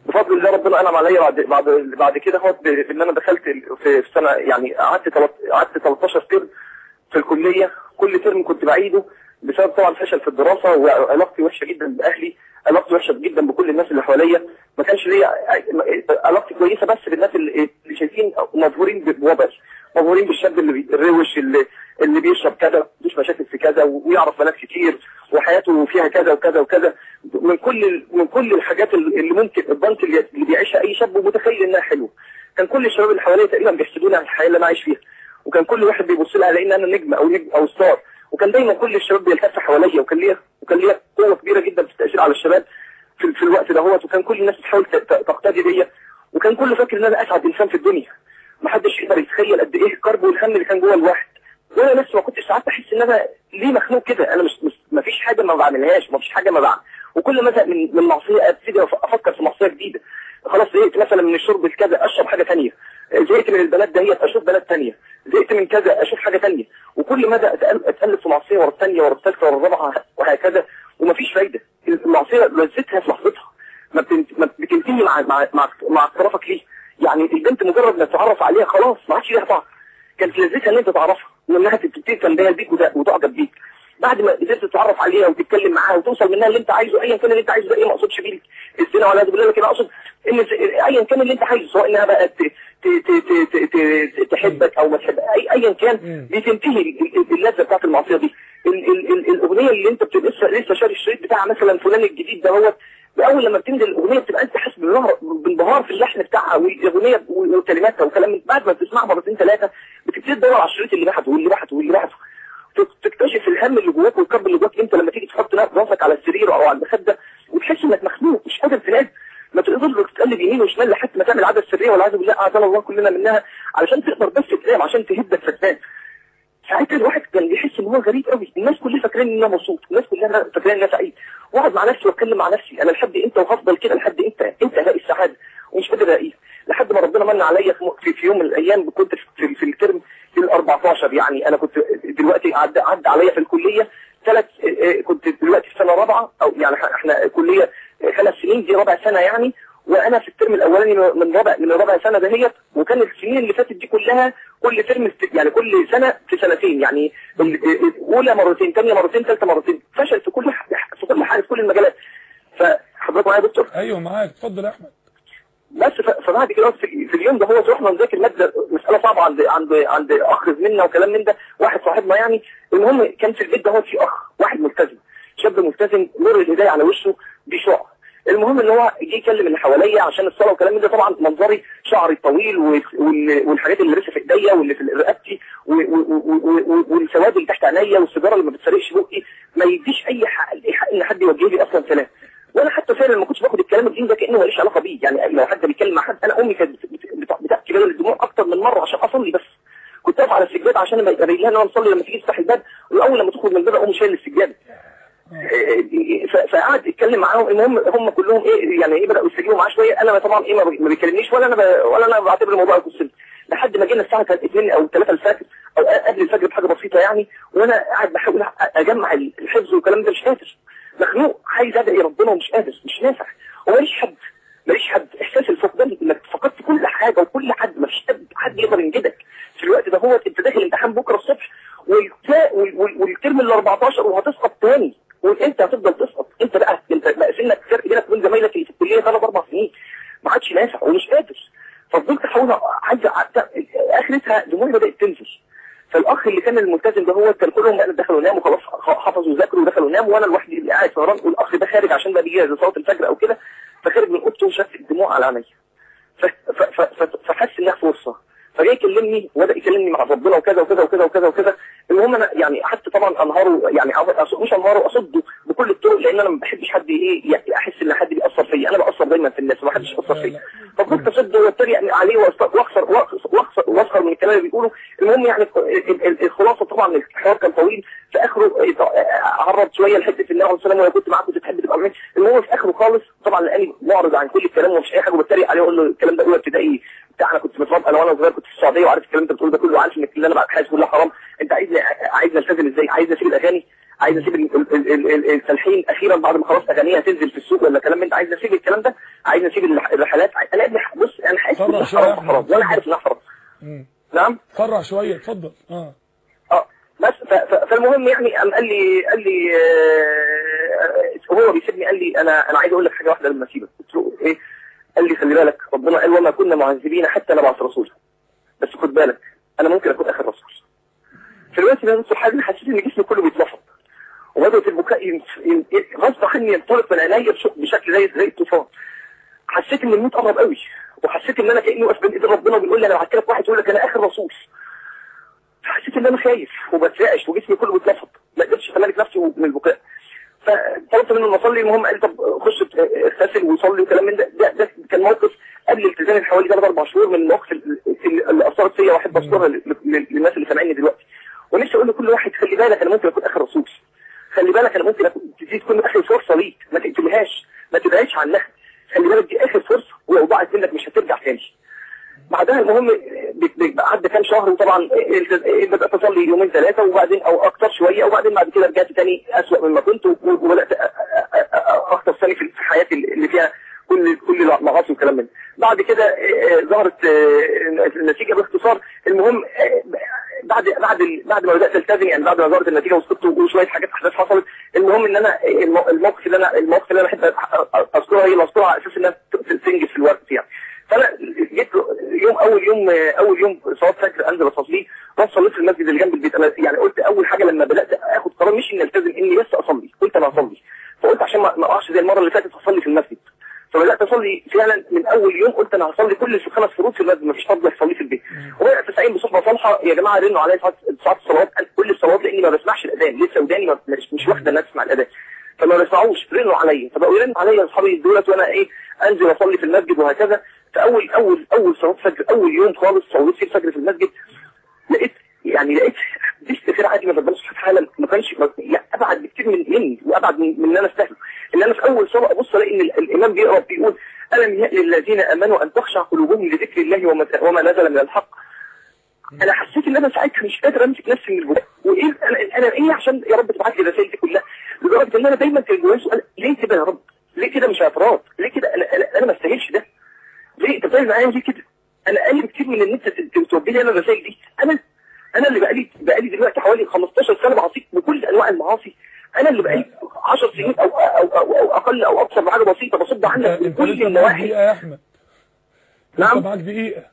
بفضل الله ربنا انعم عليا بعد بعد بعد كده هو ان انا دخلت في في سنه يعني قعدت تلت- قعدت 13 ترم في الكليه كل ترم كنت بعيده بسبب طبعا فشل في الدراسه وعلاقتي وحشه جدا باهلي علاقتي وحشه جدا بكل الناس اللي حواليا ما كانش ليا علاقتي كويسه بس بالناس اللي اللي شايفين مبهورين بوضعي مبهورين بالشاب اللي بيروش اللي اللي بيشرب كذا مفيش مشاكل في كذا ويعرف بنات كتير وحياته فيها كذا وكذا وكذا من كل من كل الحاجات اللي ممكن البنك اللي اللي بيعيشها اي شاب ومتخيل انها حلوه كان كل الشباب اللي حواليا تقريبا بيحسدوني على الحياه اللي انا عايش فيها وكان كل واحد بيبص لها على ان انا نجم او نجم او ستار وكان دايما كل الشباب بيلتف حواليا وكان ليا وكان ليا قوه كبيره جدا في التاثير على الشباب في, في الوقت دهوت وكان كل الناس بتحاول ت- ت- تقتدي بيا وكان كله فاكر ان انا اسعد انسان في الدنيا ما حدش يقدر يتخيل قد ايه الكرب والهم اللي كان جوه الواحد وانا لسه ما كنتش ساعات بحس ان انا ليه مخنوق كده انا مش, مش ما فيش حاجه ما بعملهاش ما فيش حاجه ما بعمل وكل ما أزهق من من معصيه ابتدي أف- افكر في معصيه جديده خلاص زهقت مثلا من الشرب الكذا اشرب حاجه ثانيه زهقت من البنات دهيت اشوف بنات ثانيه زهقت من كذا اشوف حاجه ثانيه وكل مدى أتقل- اتقلب في معصيه ورا الثانيه ورا الثالثه ورا الرابعه وهكذا ومفيش فايده المعصيه لذتها في لحظتها ما بتنت- ما بتنتهي مع مع مع, مع اعترافك ليه يعني البنت مجرد ما تتعرف عليها خلاص ما عادش ليها طعم كانت لذتها ان انت تعرفها وانها تبتدي تنبهر بيك وت- وتعجب بيك بعد ما قدرت تتعرف عليها وتتكلم معاها وتوصل منها اللي انت عايزه ايا كان اللي انت عايزه ده ايه ما اقصدش بيه الزنا ولا بالله لكن اقصد ان ز- ايا كان اللي انت عايزه سواء انها بقى ت- ت- ت- ت- ت- ت- تحبك او ما تحبك أي- ايا كان بتنتهي ال- ال- اللذه بتاعت المعصيه دي ال- ال- ال- الاغنيه اللي انت بت- لسه لسه شاري الشريط بتاع مثلا فلان الجديد دهوت اول لما بتنزل الاغنيه بتبقى انت حاسس بالنهر- بالانبهار في اللحن بتاعها والاغنيه وكلماتها وكلام من بعد ما بتسمعها مرتين ثلاثه بتبتدي تدور على الشريط اللي بعته واللي بعته واللي بعته تك- تكتشف الهم اللي جواك والكرب اللي جواك انت لما تيجي تحط راسك على السرير او على المخده وتحس انك مخنوق مش قادر تنام ما تقدرش تتقلب يمين وشمال لحد ما تعمل عاده سريه والعياذ بالله اعاذنا الله كلنا منها علشان تقدر بس تنام عشان تهدك فتنام ساعتها الواحد كان بيحس ان هو غريب قوي الناس كلها فاكرين ان انا مبسوط الناس كلها فاكرين ان انا سعيد واقعد مع نفسي واتكلم مع نفسي انا لحد امتى وهفضل كده لحد امتى امتى الاقي السعاده ومش قادر الاقيها لحد ما ربنا من عليا في, في, في يوم من الايام كنت في, في, في الترم ال 14 يعني انا كنت دلوقتي عدى عدى عليا في الكليه ثلاث كنت دلوقتي في سنه رابعه او يعني احنا كليه خمس سنين دي رابع سنه يعني وانا في الترم الاولاني من رابع من رابع سنه دهيت وكان السنين اللي فاتت دي كلها كل ترم يعني كل سنه في سنتين يعني الاولى مرتين ثانيه مرتين ثالثه مرتين فشل في كل ح- في كل حاجه في كل المجالات فحضرتك معايا يا دكتور ايوه معاك اتفضل يا احمد بس ف- فبعد كده في, في اليوم ده هو رحنا نذاكر ماده مساله صعبه عند عند عند اخ زميلنا وكلام من ده واحد صاحبنا يعني المهم كان في البيت ده هو في اخ واحد ملتزم شاب ملتزم نور الهدايه على وشه بشعر المهم ان هو جه يكلم اللي حواليا عشان الصلاه وكلام من ده طبعا منظري شعري الطويل وال- وال- والحاجات اللي لسه في ايديا واللي في رقبتي و- و- و- و- والسواد اللي تحت عينيا والسيجاره اللي ما بتسرقش بقي ما يديش اي حق أي حق ان حد يوجه لي اصلا سلام وانا حتى فعلا ما كنتش باخد الكلام الدين ده كانه ماليش علاقه بيه يعني لو حد بيتكلم مع حد انا امي كانت بت- بت- بتبكي بدل الدموع اكتر من مره عشان اصلي بس كنت اقف على السجاده عشان ابين لها ان انا مصلي لما تيجي تفتح الباب واول لما تخرج من الباب اقوم شايل السجاده ف- فقعد يتكلم معاهم المهم هم كلهم ايه يعني ايه بداوا يستجيبوا معاه شويه انا طبعا ايه ما بي- ما بيكلمنيش ولا انا ب... ولا انا بعتبر الموضوع يخصني لحد ما جينا الساعه كانت 2 او 3 الفجر او قبل الفجر بحاجه بسيطه يعني وانا قاعد بحاول اجمع الحفظ والكلام ده مش قادر مخنوق عايز ادعي ربنا ومش قادر مش نافع وماليش حد ماليش حد احساس الفقدان انك فقدت كل حاجه وكل حد مفيش حد حد يقدر ينجدك في الوقت ده هو انت داخل امتحان بكره الصبح والتا- وال- وال- والترم ال 14 وهتسقط تاني وانت هتفضل تسقط انت بقى انت بقى سنك فرق بينك وبين زمايلك اللي في الكليه ثلاث اربع سنين ما عادش نافع ومش قادر ففضلت احاول عايز أع- اخرتها دموعي بدات تنزل فالاخ اللي كان الملتزم ده هو كان كلهم بقى دخلوا ناموا خلاص حفظوا وذاكروا ودخلوا ناموا وانا لوحدي اللي قاعد سهران والاخ ده خارج عشان بقى بيجي صلاه الفجر او كده فخارج من اوضته وشاف الدموع على عينيا ف- ف- ف- ف- فحس انها فرصه فجاي يكلمني وبدا يكلمني مع ربنا وكذا وكذا وكذا وكذا وكذا المهم انا يعني قعدت طبعا انهاره يعني أص- مش انهاره اصده بكل الطرق لان انا ما بحبش حد ايه يعني احس ان حد بيأثر فيا انا بأثر دايما في الناس ما حدش يأثر فيا ففضلت اصده واتريق عليه وأست- واخسر واخسر واسخر من الكلام اللي بيقوله المهم يعني ال- ال- الخلاصه طبعا الحوار كان طويل في اخره عرض شويه لحته النبي عليه الصلاه والسلام وأنا كنت معاه كنت تحب تبقى معايا المهم في اخره خالص طبعا لقاني معرض عن كل الكلام ومش اي حاجه وبتريق عليه واقول له الكلام ده اولى ابتدائي بتاع انا كنت متربى انا وانا صغير كنت في السعوديه وعارف الكلام انت بتقوله ده كله عارف ان اللي انا حاسس كلها حرام انت عايزني عايزني التزم ازاي عايزني اسيب الاغاني عايز اسيب ال- ال- ال- ال- التلحين اخيرا بعد ما خلاص اغانيها تنزل في السوق ولا كلام من ده عايز اسيب الكلام ده عايز اسيب الرح- الرحلات انا يا ابني بص انا حاسس صرح ان شوية يا حرام أحمد. حرام وانا عارف انها حرام مم. نعم فرع شويه اتفضل اه اه بس ف- ف- فالمهم يعني قام قال لي قال لي آه، هو بيسيبني قال لي انا انا عايز اقول لك حاجه واحده لما اسيبك قلت له ايه قال لي خلي بالك ربنا قال وما كنا معذبين حتى نبعث رسولا بس خد بالك انا ممكن اكون اخر رسول في الوقت ده نص حاجه حسيت ان جسمي كله بيتلفظ وبدات البكاء ين- ين- غصب عني ينطلق من عينيا بش- بشكل زي زي الطوفان حسيت ان الموت قرب قوي وحسيت ان انا كاني واقف بين ايد ربنا وبيقول لي انا بعت لك واحد يقول لك انا اخر رسول حسيت ان انا خايف وبترعش وجسمي كله بيتلفظ ما قدرتش املك نفسي من البكاء فطلبت منه ان اصلي المهم قال لي طب خش اغتسل وصلي وكلام من ده ده, ده كان موقف قبل التزامي بحوالي ثلاث اربع شهور من المواقف اللي اللي اثرت فيا واحب اذكرها ل- ل- للناس اللي سامعيني دلوقتي ونفسي اقول لكل واحد خلي بالك انا ممكن اكون اخر رسول خلي بالك انا ممكن اكون دي تكون اخر فرصه ليك ما تقتلهاش ما تبعدش عنها خلي بالك دي اخر فرصه ولو ضاعت منك مش هترجع تاني بعدها المهم ب- ب- عدى كام شهر وطبعا التز- بدات اصلي يومين ثلاثه وبعدين او اكتر شويه وبعدين بعد كده رجعت تاني اسوء مما كنت و- وبدات أ- أ- أ- اخطف ثاني في في حياتي اللي فيها كل كل المعاصي والكلام من ده. بعد كده آه، آه، ظهرت آه، النتيجه باختصار المهم آه، بعد بعد ال- بعد ما بدات التزم يعني بعد ما ظهرت النتيجه وسقطت وشويه حاجات احداث حصلت المهم ان انا الم- الموقف اللي انا الموقف اللي انا بحب أ- اذكرها هي اللي اذكرها على اساس انها ت- تنجز في الوقت يعني فانا جيت يوم اول يوم اول يوم صلاه فجر انزل اصلي رحت صليت في المسجد اللي جنب البيت انا يعني قلت اول حاجه لما بدات اخد قرار مش اني التزم اني بس اصلي قلت انا اصلي فقلت عشان ما ما اقعش زي المره اللي فاتت اصلي في المسجد فبدات اصلي فعلا من اول يوم قلت انا هصلي كل الخمس فروض في المسجد مفيش فضل اصلي في البيت وبدات استعين بصحبه صالحه يا جماعه رنوا عليا ساعات ساعات الصلوات أنا كل الصلوات لاني ما بسمعش الاذان لسه وداني ما- مش, مش واخده انها تسمع الاذان فما بيسمعوش رنوا عليا فبقوا يرنوا عليا اصحابي دولت وانا ايه انزل اصلي في المسجد وهكذا فاول اول اول صلاه فجر اول يوم خالص صليت فيه الفجر في المسجد لقيت يعني لقيت دي استغفار عادي من ربنا سبحانه وتعالى ما كانش ما- يعني ابعد بكتير من مني وابعد من, من ان انا استاهله ان انا في اول صلاه ابص الاقي ان ال- الامام بيقرا بيقول الم يأن للذين امنوا ان تخشع قلوبهم لذكر الله وما, وما نزل من الحق انا حسيت ان انا ساعتها مش قادر امسك نفسي من البكاء وايه انا انا ايه عشان يا رب تبعت لي الرسائل دي كلها لدرجه ان انا دايما كان جوايا سؤال ليه كده يا رب؟ ليه كده مش اعتراض؟ ليه كده انا انا, أنا ما استاهلش ده؟ ليه انت بتعمل معايا ليه كده؟ انا اقل بكتير من ان انت ت- ت- تودي لي انا الرسائل دي انا انا اللي بقالي بقالي دلوقتي حوالي 15 سنه بعصيك بكل انواع المعاصي انا اللي بقالي 10 سنين او او او, أو اقل او اكثر بحاجه بسيطه بصد انت عنك من انت كل لسه معاك النواحي دقيقه يا احمد نعم. لسه معاك دقيقه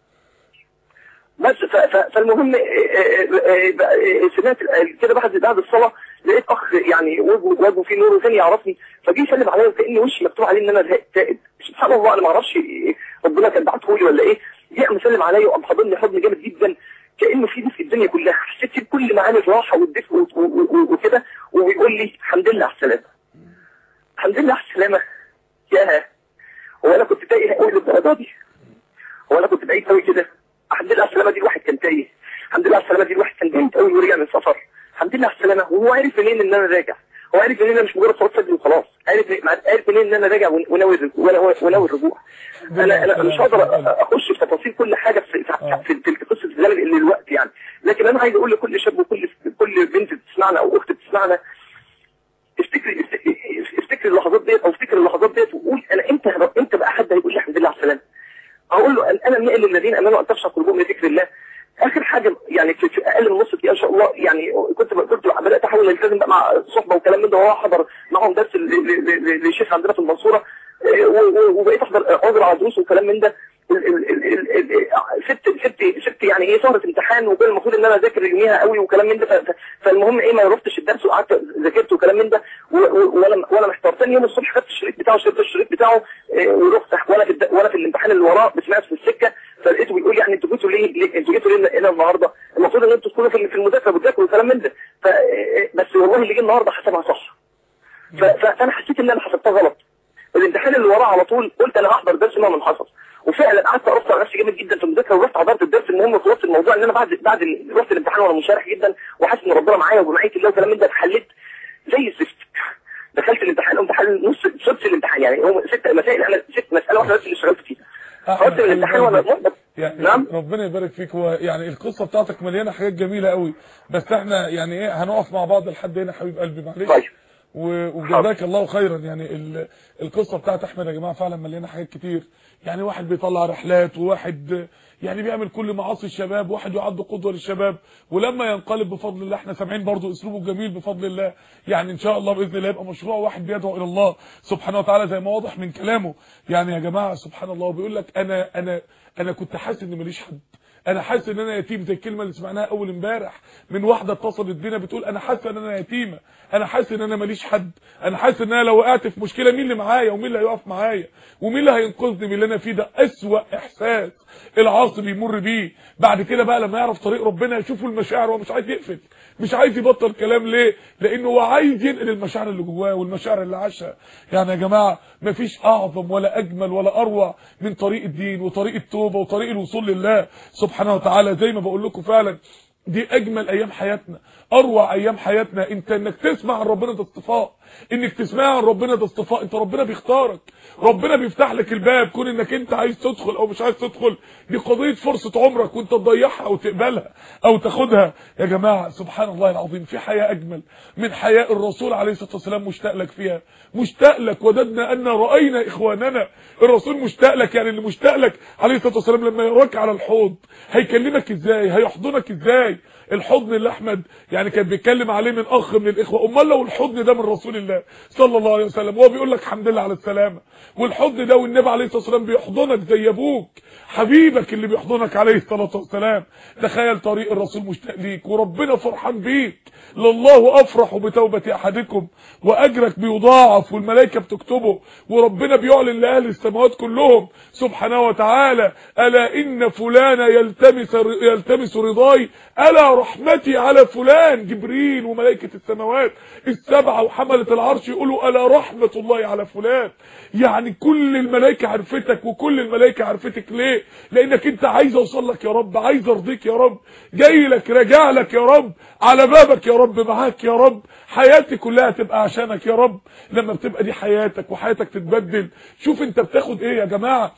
بس ف- ف- فالمهم آه، آه، آه، آه، سمعت ال- كده بعد بعد الصلاه لقيت اخ يعني وجهه وجهه فيه نور وثاني يعرفني فجه يسلم عليا وكاني وشي مكتوب عليه ان انا تائب سبحان الله انا ما اعرفش ربنا كان بعته لي ولا ايه جه قام مسلم عليا وقام حاضني حضن جامد جدا كانه في دفء الدنيا كلها حسيت بكل معاني الراحه والدفء و- و- و- وكده وبيقول لي الحمد لله على السلامه الحمد لله على السلامه يا هو انا كنت تايه قوي للدرجه دي هو انا كنت بعيد قوي كده الحمد لله على السلامه دي الواحد كان تايه الحمد لله على السلامه دي الواحد كان بعيد قوي ورجع من السفر الحمد لله على السلامه وهو عارف منين ان انا راجع هو عارف منين ان انا مش مجرد صوت فجر وخلاص عارف عارف منين ان انا راجع ون- وناوي الرجوع- وناوي وناوي الرجوع انا انا مش هقدر أ- اخش في تفاصيل كل حاجه في في, في, في قصه الزمن اللي الوقت يعني لكن انا عايز اقول لكل شاب وكل كل بنت بتسمعنا او اخت بتسمعنا افتكري افتكري اللحظات ديت او افتكري اللحظات ديت وقول انا امتى امتى بقى حد هيقول لي الحمد لله على السلامه اقول له أن انا من أهل الذين امنوا ان تخشع قلوبهم لذكر الله اخر حاجه يعني في في اقل من نص دقيقه ان شاء الله يعني كنت كنت بدات احاول التزم بقى مع صحبه وكلام من ده وهو حضر معاهم درس ل- ل- ل- للشيخ عندنا في المنصوره آه، و- و- وبقيت احضر عذر على دروس وكلام من ده ال- ال- ال- ال- ال- سبت سبت سبت يعني ايه سهره امتحان وكان المفروض ان انا اذاكر يوميها قوي وكلام من ده ف- ف- فالمهم ايه ما رحتش الدرس وقعدت ذاكرت وكلام من ده و- و- وانا وانا محتار تاني يوم الصبح خدت الشريط بتاعه شريط الشريط بتاعه آه، ورحت وانا في الد- وانا في الامتحان اللي وراه سمعت في السكه فلقيته بيقول يعني انتوا جيتوا ليه, ليه انتوا جيتوا ليه هنا النهارده المفروض ان انتوا تكونوا في في المذاكره بتذاكروا وكلام من ده ف- آه، بس والله اللي جه النهارده حسبها صح ف- فانا حسيت ان انا حسبتها غلط الامتحان اللي وراه على طول قلت انا هحضر درس ما من حصل وفعلا قعدت ارفع على نفسي جامد جدا في المذاكره ورحت حضرت الدرس المهم خلصت الموضوع ان انا بعد بعد ال- رحت الامتحان وانا منشرح جدا وحاسس ان ربنا معايا وبمعيه الله وكلام من ده حليت زي الزفت دخلت الامتحان امتحان نص سدس الامتحان يعني هم ست مسائل انا ست مساله واحده بس اللي اشتغلت فيها أحمد، خلصت الامتحان وانا محبط يعني نعم ربنا يبارك فيك هو يعني القصه بتاعتك مليانه حاجات جميله قوي بس احنا يعني ايه هنقف مع بعض لحد هنا حبيب قلبي معلش طيب و- وجزاك الله خيرا يعني ال- القصه بتاعت احمد يا جماعه فعلا مليانه حاجات كتير يعني واحد بيطلع رحلات وواحد يعني بيعمل كل معاصي الشباب واحد يعد قدوه للشباب ولما ينقلب بفضل الله احنا سامعين برضو اسلوبه جميل بفضل الله يعني ان شاء الله باذن الله يبقى مشروع واحد بيدعو الى الله سبحانه وتعالى زي ما واضح من كلامه يعني يا جماعه سبحان الله بيقول لك انا انا انا كنت حاسس ان ماليش حد انا حاسس ان انا يتيم زي الكلمه اللي سمعناها اول امبارح من واحده اتصلت بينا بتقول انا حاسه ان انا يتيمه انا حاسس ان انا ماليش حد انا حاسس ان انا لو وقعت في مشكله مين اللي معايا ومين اللي هيقف معايا ومين اللي هينقذني من اللي انا فيه ده اسوا احساس العاصي بيمر بيه بعد كده بقى لما يعرف طريق ربنا يشوفوا المشاعر هو مش عايز يقفل مش عايز يبطل كلام ليه لانه هو عايز ينقل المشاعر اللي جواه والمشاعر اللي عاشها يعني يا جماعه مفيش اعظم ولا اجمل ولا اروع من طريق الدين وطريق التوبه وطريق الوصول لله سبحانه وتعالى زي ما بقول لكم فعلا دي اجمل ايام حياتنا اروع ايام حياتنا انت انك تسمع عن ربنا ده اصطفاء انك تسمع عن ربنا ده اصطفاء انت ربنا بيختارك ربنا بيفتح لك الباب كون انك انت عايز تدخل او مش عايز تدخل دي قضيه فرصه عمرك وانت تضيعها او تقبلها او تاخدها يا جماعه سبحان الله العظيم في حياه اجمل من حياه الرسول عليه الصلاه والسلام مشتاق لك فيها مشتاق لك وددنا ان راينا اخواننا الرسول مشتاق لك يعني اللي مشتاق لك عليه الصلاه والسلام لما يراك على الحوض هيكلمك ازاي هيحضنك ازاي الحضن اللي احمد يعني كان بيتكلم عليه من اخ من الاخوه امال لو الحضن ده من رسول الله صلى الله عليه وسلم وهو بيقول لك الحمد لله على السلامه والحضن ده والنبي عليه الصلاه والسلام بيحضنك زي ابوك حبيبك اللي بيحضنك عليه الصلاه والسلام تخيل طريق الرسول مشتاق ليك وربنا فرحان بيك لله افرح بتوبه احدكم واجرك بيضاعف والملائكه بتكتبه وربنا بيعلن لاهل السماوات كلهم سبحانه وتعالى الا ان فلان يلتمس يلتمس رضاي الا رحمتي على فلان جبريل وملائكه السماوات السبعه وحمله العرش يقولوا الا رحمه الله على فلان يعني كل الملائكه عرفتك وكل الملائكه عرفتك ليه لانك انت عايز اوصل لك يا رب عايز ارضيك يا رب جاي لك راجع لك يا رب على بابك يا رب معاك يا رب حياتي كلها تبقى عشانك يا رب لما بتبقى دي حياتك وحياتك تتبدل شوف انت بتاخد ايه يا جماعه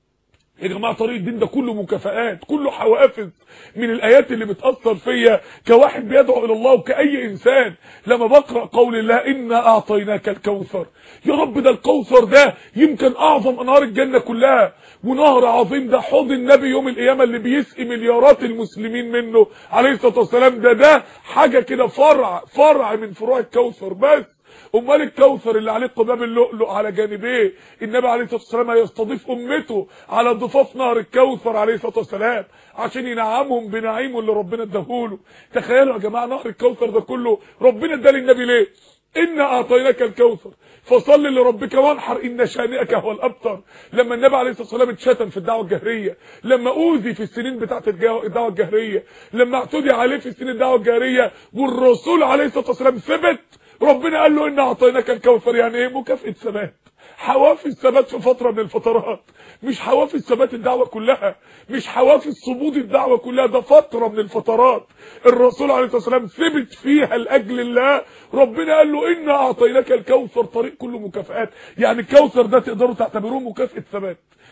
يا جماعه طريق الدين ده كله مكافآت كله حوافز من الايات اللي بتاثر فيا كواحد بيدعو الى الله وكاي انسان لما بقرا قول الله انا اعطيناك الكوثر يا رب ده الكوثر ده يمكن اعظم انهار الجنه كلها ونهر عظيم ده حوض النبي يوم القيامه اللي بيسقي مليارات المسلمين منه عليه الصلاه والسلام ده ده حاجه كده فرع فرع من فروع الكوثر بس امال الكوثر اللي عليه قباب اللؤلؤ على جانبيه النبي عليه الصلاه والسلام هيستضيف امته على ضفاف نهر الكوثر عليه الصلاه والسلام عشان ينعمهم بنعيمه اللي ربنا اداهوله تخيلوا يا جماعه نهر الكوثر ده كله ربنا اداه للنبي ليه إنا أعطيناك الكوثر فصل لربك وانحر إن شانئك هو الأبتر لما النبي عليه الصلاة والسلام اتشتم في الدعوة الجهرية لما أوذي في السنين بتاعة الجا- الدعوة الجهرية لما اعتدي عليه في سنين الدعوة الجهرية والرسول عليه الصلاة والسلام ثبت ربنا قال له إنا أعطيناك الكوثر يعني إيه مكافأة ثبات حوافز ثبات في فترة من الفترات مش حوافز ثبات الدعوة كلها مش حوافز صمود الدعوة كلها ده فترة من الفترات الرسول عليه الصلاة والسلام ثبت فيها لأجل الله ربنا قال له إنا أعطيناك الكوثر طريق كله مكافآت يعني الكوثر ده تقدروا تعتبروه مكافأة ثبات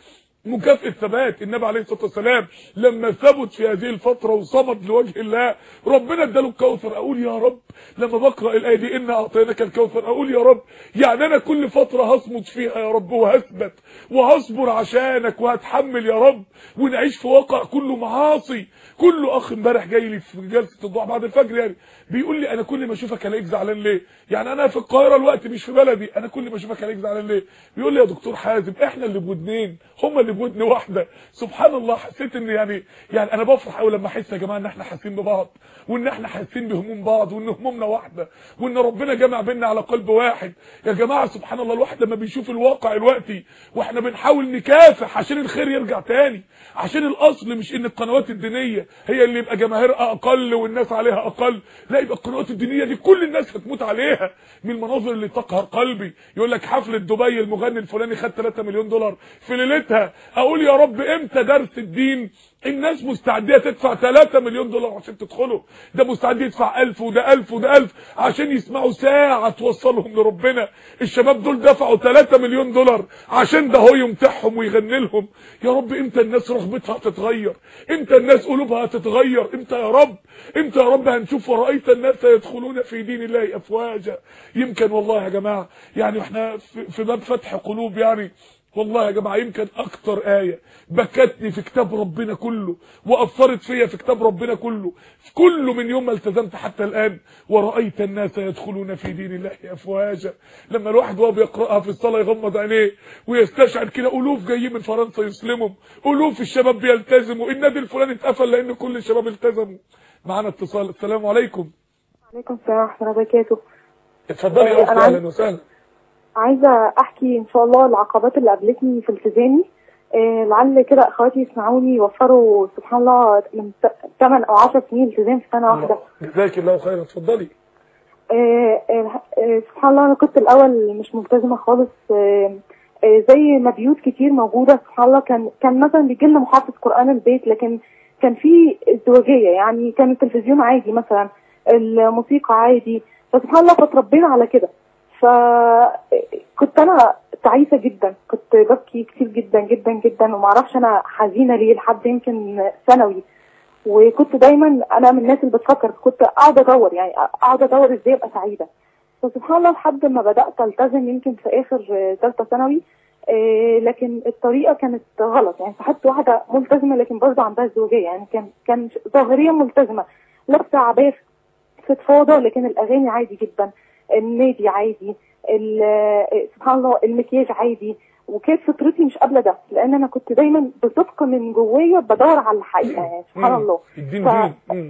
مكافأة ثبات النبي عليه الصلاة والسلام لما ثبت في هذه الفترة وصمد لوجه الله ربنا اداله الكوثر اقول يا رب لما بقرأ الآية دي إنا أعطيناك الكوثر اقول يا رب يعني أنا كل فترة هصمد فيها يا رب وهثبت وهصبر عشانك وهتحمل يا رب ونعيش في واقع كله معاصي كله اخ امبارح جاي لي في جلسه الضحى بعد الفجر يعني بيقول لي انا كل ما اشوفك الاقيك زعلان ليه يعني انا في القاهره الوقت مش في بلدي انا كل ما اشوفك الاقيك زعلان ليه بيقول لي يا دكتور حازم احنا اللي بودنين هم اللي بودن واحده سبحان الله حسيت ان يعني يعني انا بفرح قوي لما احس يا جماعه ان احنا حاسين ببعض وان احنا حاسين بهموم بعض وان همومنا واحده وان ربنا جمع بينا على قلب واحد يا جماعه سبحان الله الواحد لما بيشوف الواقع الوقتي واحنا بنحاول نكافح عشان الخير يرجع تاني عشان الاصل مش ان القنوات الدينيه هي اللي يبقى جماهيرها اقل والناس عليها اقل لا يبقى القنوات الدينيه دي كل الناس هتموت عليها من المناظر اللي تقهر قلبي يقول لك حفله دبي المغني الفلاني خد 3 مليون دولار في ليلتها اقول يا رب امتى درس الدين الناس مستعديه تدفع 3 مليون دولار عشان تدخله ده مستعد يدفع 1000 وده 1000 وده 1000 عشان يسمعوا ساعه توصلهم لربنا الشباب دول دفعوا 3 مليون دولار عشان ده هو يمتحهم ويغني لهم يا رب امتى الناس رغبتها هتتغير امتى الناس قلوبها هتتغير امتى يا رب امتى يا رب هنشوف ورأيت الناس يدخلون في دين الله افواجا يمكن والله يا جماعه يعني احنا في في باب فتح قلوب يعني والله يا جماعه يمكن اكتر ايه بكتني في كتاب ربنا كله واثرت فيا في كتاب ربنا كله كله من يوم ما التزمت حتى الان ورايت الناس يدخلون في دين الله افواجا لما الواحد وهو بيقراها في الصلاه يغمض عينيه ويستشعر كده الوف جايين من فرنسا يسلموا الوف الشباب بيلتزموا النادي الفلاني اتقفل لان كل الشباب التزموا معانا اتصال السلام عليكم عليكم السلام ورحمة الله وبركاته اتفضلي يا أنا اخت عايز- اهلا وسهلا عايزة أحكي إن شاء الله العقبات اللي قابلتني في التزامي آه، لعل كده أخواتي يسمعوني يوفروا سبحان الله من 8 أو 10 سنين التزام في سنة واحدة جزاك الله خيرا اتفضلي آه، آه، آه، سبحان الله أنا كنت الأول مش ملتزمة خالص آه، آه، زي ما بيوت كتير موجودة سبحان الله كان كان مثلا بيجي لنا محافظ قرآن البيت لكن كان في ازدواجية يعني كان التلفزيون عادي مثلا الموسيقى عادي فسبحان الله فتربينا على كده فكنت أنا تعيسة جدا كنت ببكي كتير جدا جدا جدا ومعرفش أنا حزينة ليه لحد يمكن ثانوي وكنت دايما انا من الناس اللي بتفكر كنت اقعد ادور يعني اقعد ادور ازاي ابقى سعيده فسبحان الله لحد ما بدات التزم يمكن في اخر ثالثه ثانوي آه، لكن الطريقه كانت غلط يعني صاحبت واحده ملتزمه لكن برضه عندها ازدواجيه يعني كان كان ظاهريا ملتزمه لابسه عبايه فضفاضه لكن الاغاني عادي جدا النادي عادي ال- آه، سبحان الله المكياج عادي وكانت فطرتي مش قابله ده لان انا كنت دايما بصدق من جوايا بدور على الحقيقه يعني سبحان مم. الله الدين ف- دين مم.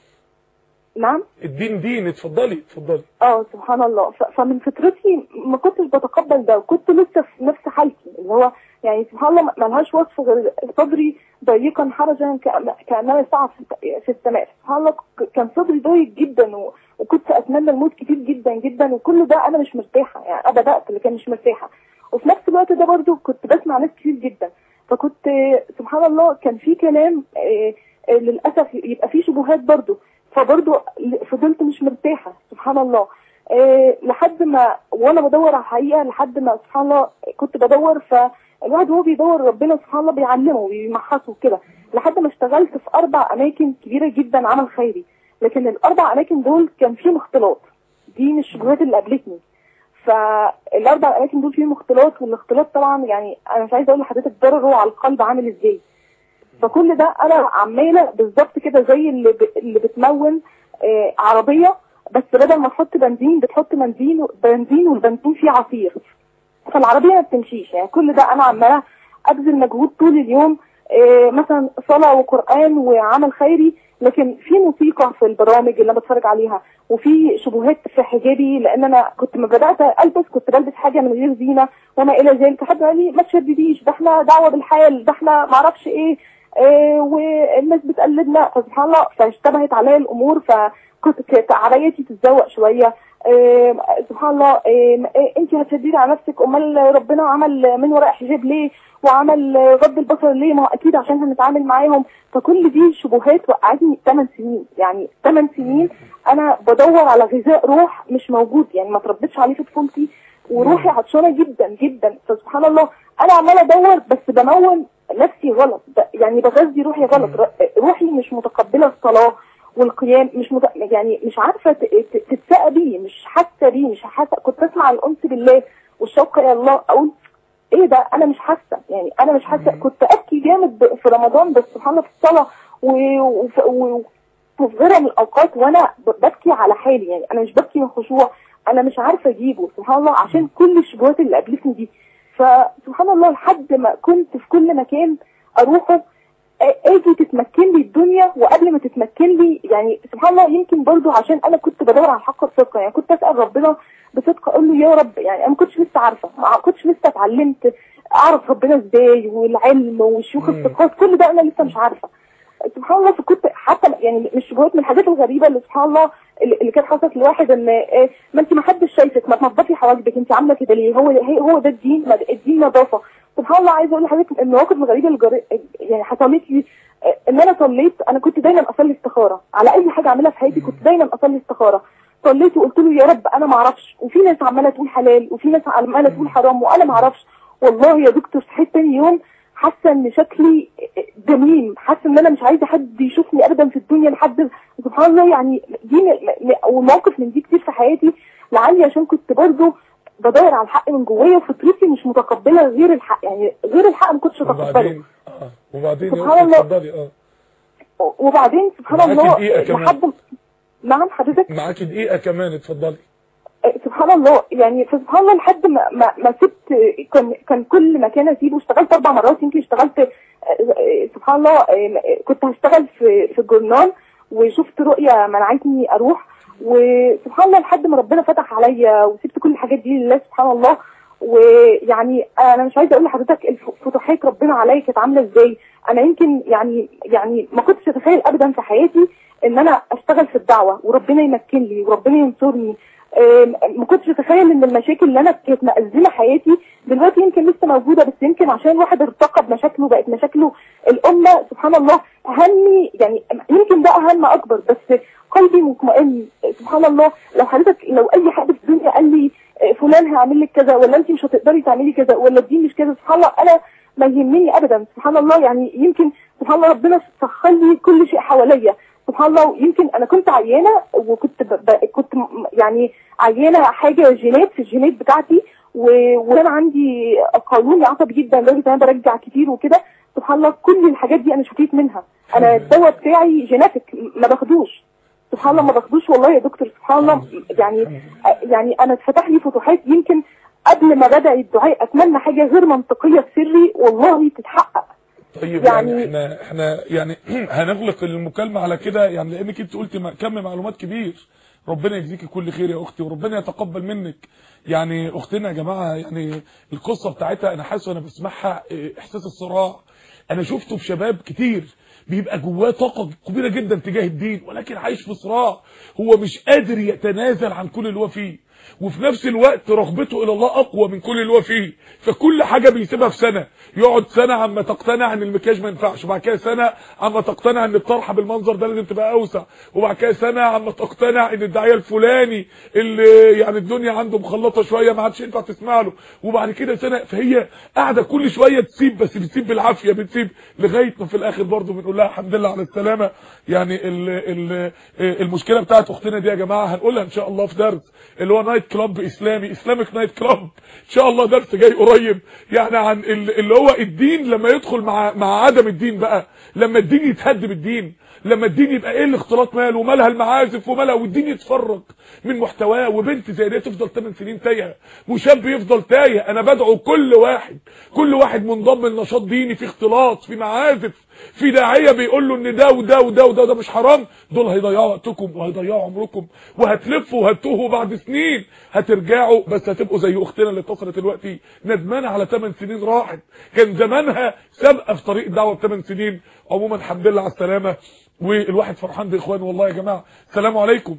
نعم الدين دين اتفضلي اتفضلي اه سبحان الله ف- فمن فطرتي ما كنتش بتقبل ده وكنت لسه في نفس حالتي اللي هو يعني سبحان الله ما لهاش وصف غير صدري ضيقا حرجا كأن- كانما يصعد في- في السماء سبحان الله ك- كان صدري ضيق جدا و... وكنت اتمنى الموت كتير جدا جدا وكل ده انا مش مرتاحه يعني انا بدات لكن مش مرتاحه وفي نفس الوقت ده برضو كنت بسمع ناس كتير جدا فكنت آه، سبحان الله كان في كلام آه، آه، للاسف يبقى في شبهات برضو فبرضو فضلت مش مرتاحه سبحان الله آه، لحد ما وانا بدور على الحقيقه لحد ما سبحان الله كنت بدور فالواحد وهو بيدور ربنا سبحان الله بيعلمه وبيمحصه كده لحد ما اشتغلت في اربع اماكن كبيره جدا عمل خيري لكن الاربع اماكن دول كان فيهم اختلاط دي من الشبهات اللي قابلتني فالاربع اماكن دول فيهم اختلاط والاختلاط طبعا يعني انا مش عايزه اقول لحضرتك ضرره على القلب عامل ازاي فكل ده انا عماله بالظبط كده زي اللي ب... اللي بتمون آه عربيه بس بدل ما تحط بنزين بتحط بنزين بنزين والبنزين فيه عصير فالعربيه ما بتمشيش يعني كل ده انا عماله ابذل مجهود طول اليوم آه مثلا صلاه وقران وعمل خيري لكن في موسيقى في البرامج اللي انا بتفرج عليها وفي شبهات في حجابي لان انا كنت ما بدات البس كنت بلبس حاجه من غير زينه وما الى ذلك حد قال لي ما تشدديش ده احنا دعوه بالحال ده احنا ما اعرفش ايه آه والناس بتقلدنا فسبحان الله فاشتبهت عليا الامور فكنت كانت عبايتي تتزوق شويه آه سبحان الله آه انت هتشددي على نفسك امال ربنا عمل من وراء حجاب ليه وعمل غض البصر ليه ما هو اكيد عشان هنتعامل معاهم فكل دي شبهات وقعتني 8 سنين يعني 8 سنين انا بدور على غذاء روح مش موجود يعني ما تربيتش عليه في طفولتي وروحي عطشانه جدا جدا فسبحان الله انا عماله ادور بس بمون نفسي غلط يعني بغذي روحي غلط روحي مش متقبله الصلاه والقيام مش مت... يعني مش عارفه تتسقى بيه مش حاسه بيه مش حاسه كنت اسمع الانس بالله والشوق الى الله اقول ايه ده انا مش حاسه يعني انا مش حاسه كنت ابكي جامد في رمضان بس سبحان الله في الصلاه وفي و... وفي غيرها من الاوقات وانا ببكي على حالي يعني انا مش ببكي من خشوع انا مش عارفه اجيبه سبحان الله عشان كل الشبهات اللي قابلتني دي فسبحان الله لحد ما كنت في كل مكان اروحه اجي تتمكن لي الدنيا وقبل ما تتمكن لي يعني سبحان الله يمكن برضو عشان انا كنت بدور على الحق بصدق يعني كنت اسال ربنا بصدق اقول له يا رب يعني انا ما كنتش لسه عارفه ما كنتش لسه اتعلمت اعرف ربنا ازاي والعلم والشيوخ الثقات كل ده انا لسه مش عارفه سبحان الله فكنت حتى يعني مش شبهات من الحاجات الغريبه اللي سبحان الله اللي كانت حصلت لواحد ان ما انت ما حدش شايفك ما تنظفي حواجبك انت عامله كده ليه هو هو ده الدين الدين نظافه سبحان الله عايزه اقول لحضرتك المواقف الغريبه اللي جري... يعني حصلت لي آه، ان انا صليت انا كنت دايما اصلي استخاره على اي حاجه اعملها في حياتي كنت دايما اصلي استخاره صليت وقلت له يا رب انا ما اعرفش وفي ناس عماله تقول حلال وفي ناس عماله تقول حرام وانا ما اعرفش والله يا دكتور صحيت تاني يوم حاسه ان شكلي دميم حاسه ان انا مش عايزه حد يشوفني ابدا في الدنيا لحد سبحان الله يعني دي م- م- ومواقف من دي كتير في حياتي لعلي عشان كنت برضو بدور على الحق من جوايا وفطرتي مش متقبله غير الحق يعني غير الحق ما كنتش اتقبله وبعدين اه وبعدين يا سبحان أختي الله. اتفضلي اه وبعدين سبحان معاكي الله دقيقة كمان. لحد نعم حضرتك معاكي دقيقه كمان اتفضلي سبحان الله يعني فسبحان الله لحد ما ما, ما سبت كان كان كل مكان اسيبه اشتغلت اربع مرات يمكن اشتغلت آه، آه، سبحان الله آه، كنت هشتغل في في الجورنال وشفت رؤيه منعتني اروح وسبحان الله لحد ما ربنا فتح عليا وسبت كل الحاجات دي لله سبحان الله ويعني انا مش عايزه اقول لحضرتك الف- فتوحات ربنا عليا كانت عامله ازاي انا يمكن يعني يعني ما كنتش اتخيل ابدا في حياتي ان انا اشتغل في الدعوه وربنا يمكن لي وربنا ينصرني آم، ما كنتش اتخيل ان المشاكل اللي انا كانت مأزمه حياتي دلوقتي يمكن لسه موجوده بس يمكن عشان الواحد ارتقى بمشاكله بقت مشاكله الامه سبحان الله همي يعني يمكن ده اهم اكبر بس قلبي مطمئن سبحان الله لو حضرتك لو اي حد في الدنيا قال لي آه، فلان هيعمل لك كذا ولا انت مش هتقدري تعملي كذا ولا الدين مش كذا سبحان الله انا ما يهمني ابدا سبحان الله يعني يمكن سبحان الله ربنا سخر لي كل شيء حواليا سبحان الله يمكن انا كنت عيانه وكنت ب... ب... كنت م- يعني عيانه حاجه جينات في الجينات بتاعتي و... وكان عندي قولوني عصبي جدا لدرجه ان انا برجع كتير وكده سبحان الله كل الحاجات دي انا شكيت منها انا الدواء بتاعي جيناتك ما باخدوش سبحان الله ما باخدوش والله يا دكتور سبحان الله يعني يعني انا اتفتح لي فتوحات يمكن قبل ما بدا الدعاء اتمنى حاجه غير منطقيه في سري والله تتحقق طيب يعني, يعني- احنا احنا يعني هنغلق المكالمه على كده يعني لانك انت قلتي م- كم معلومات كبير ربنا يجزيكي كل خير يا اختي وربنا يتقبل منك يعني اختنا يا جماعه يعني القصه بتاعتها انا حاسس وانا بسمعها إيه، احساس الصراع انا شفته في شباب كتير بيبقى جواه طاقه كبيره جدا تجاه الدين ولكن عايش في صراع هو مش قادر يتنازل عن كل اللي هو فيه وفي نفس الوقت رغبته الى الله اقوى من كل اللي هو فيه فكل حاجه بيسيبها في سنه يقعد سنه عما تقتنع ان المكياج ما ينفعش وبعد كده سنه عما تقتنع ان الطرحه بالمنظر ده لازم تبقى اوسع وبعد كده سنه عما تقتنع ان الداعيه الفلاني اللي يعني الدنيا عنده مخلطه شويه ما عادش ينفع تسمع له وبعد كده سنه فهي قاعده كل شويه تسيب بس بتسيب بالعافيه بتسيب لغايه ما في الاخر برضه بنقول لها الحمد لله على السلامه يعني ال ال المشكله بتاعت اختنا دي يا جماعه هنقولها ان شاء الله في درس اللي هو نايت كلاب اسلامي اسلامك نايت كلاب ان شاء الله درس جاي قريب يعني عن ال- اللي هو الدين لما يدخل مع مع عدم الدين بقى لما الدين يتهد بالدين لما الدين يبقى ايه الاختلاط ماله ومالها المعازف ومالها والدين يتفرق من محتواه وبنت زي دي تفضل 8 سنين تايهه وشاب يفضل تايه انا بدعو كل واحد كل واحد منضم لنشاط ديني في اختلاط في معازف في داعيه بيقول له ان ده وده وده وده ده مش حرام دول هيضيعوا وقتكم وهيضيعوا عمركم وهتلفوا وهتوهوا بعد سنين هترجعوا بس هتبقوا زي اختنا اللي اتصلت دلوقتي ندمانه على 8 سنين راحت كان زمانها سابقه في طريق الدعوه ب 8 سنين عموما الحمد لله على السلامه والواحد فرحان باخوانه والله يا جماعه السلام عليكم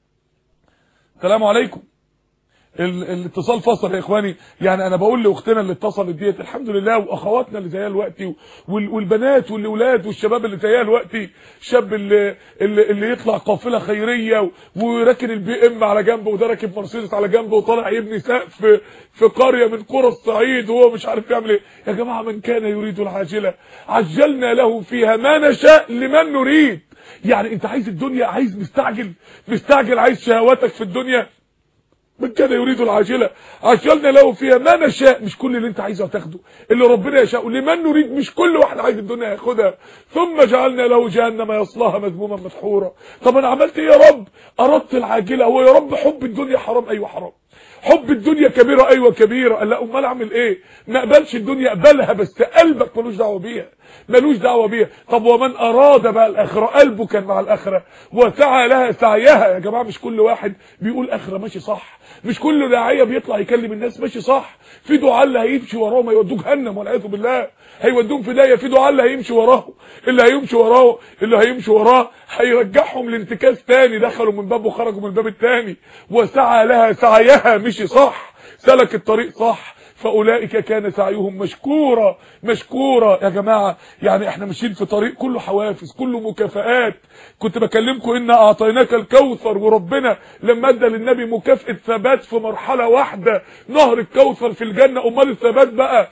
السلام عليكم ال- الاتصال فصل يا اخواني يعني انا بقول لاختنا اللي اتصلت ديت الحمد لله واخواتنا اللي زيها دلوقتي وال- والبنات والاولاد والشباب اللي زيها دلوقتي الشاب اللي, اللي اللي يطلع قافله خيريه و- وراكن البي ام على جنبه وده راكب مرسيدس على جنبه وطالع يبني سقف في, في قريه من قرى الصعيد وهو مش عارف يعمل ايه يا جماعه من كان يريد العاجله عجلنا له فيها ما نشاء لمن نريد يعني انت عايز الدنيا عايز مستعجل مستعجل عايز شهواتك في الدنيا من كان يريد العاجلة عجلنا له فيها ما نشاء مش كل اللي انت عايزه تاخده اللي ربنا يشاء لمن نريد مش كل واحد عايز الدنيا ياخدها ثم جعلنا له جهنم يصلاها مذموما مدحورا طب انا عملت ايه يا رب اردت العاجلة هو يا رب حب الدنيا حرام ايوه حرام حب الدنيا كبيرة ايوه كبيرة قال لا امال اعمل ايه ما اقبلش الدنيا اقبلها بس قلبك ملوش دعوه بيها ملوش دعوه بيها طب ومن اراد بقى الاخره قلبه كان مع الاخره وسعى لها سعيها يا جماعه مش كل واحد بيقول اخره ماشي صح مش كل داعيه بيطلع يكلم الناس ماشي صح في دعاء اللي هيمشي وراهم هيودوه جهنم والعياذ بالله هيودوهم في داهيه في دعاء اللي هيمشي وراه اللي هيمشي وراه اللي هيمشي وراه هيرجعهم لانتكاس تاني دخلوا من باب وخرجوا من الباب التاني وسعى لها سعيها سلكها مشي صح سلك الطريق صح فاولئك كان سعيهم مشكورا مشكورا يا جماعه يعني احنا ماشيين في طريق كله حوافز كله مكافآت كنت بكلمكم ان اعطيناك الكوثر وربنا لما ادى للنبي مكافاه ثبات في مرحله واحده نهر الكوثر في الجنه امال الثبات بقى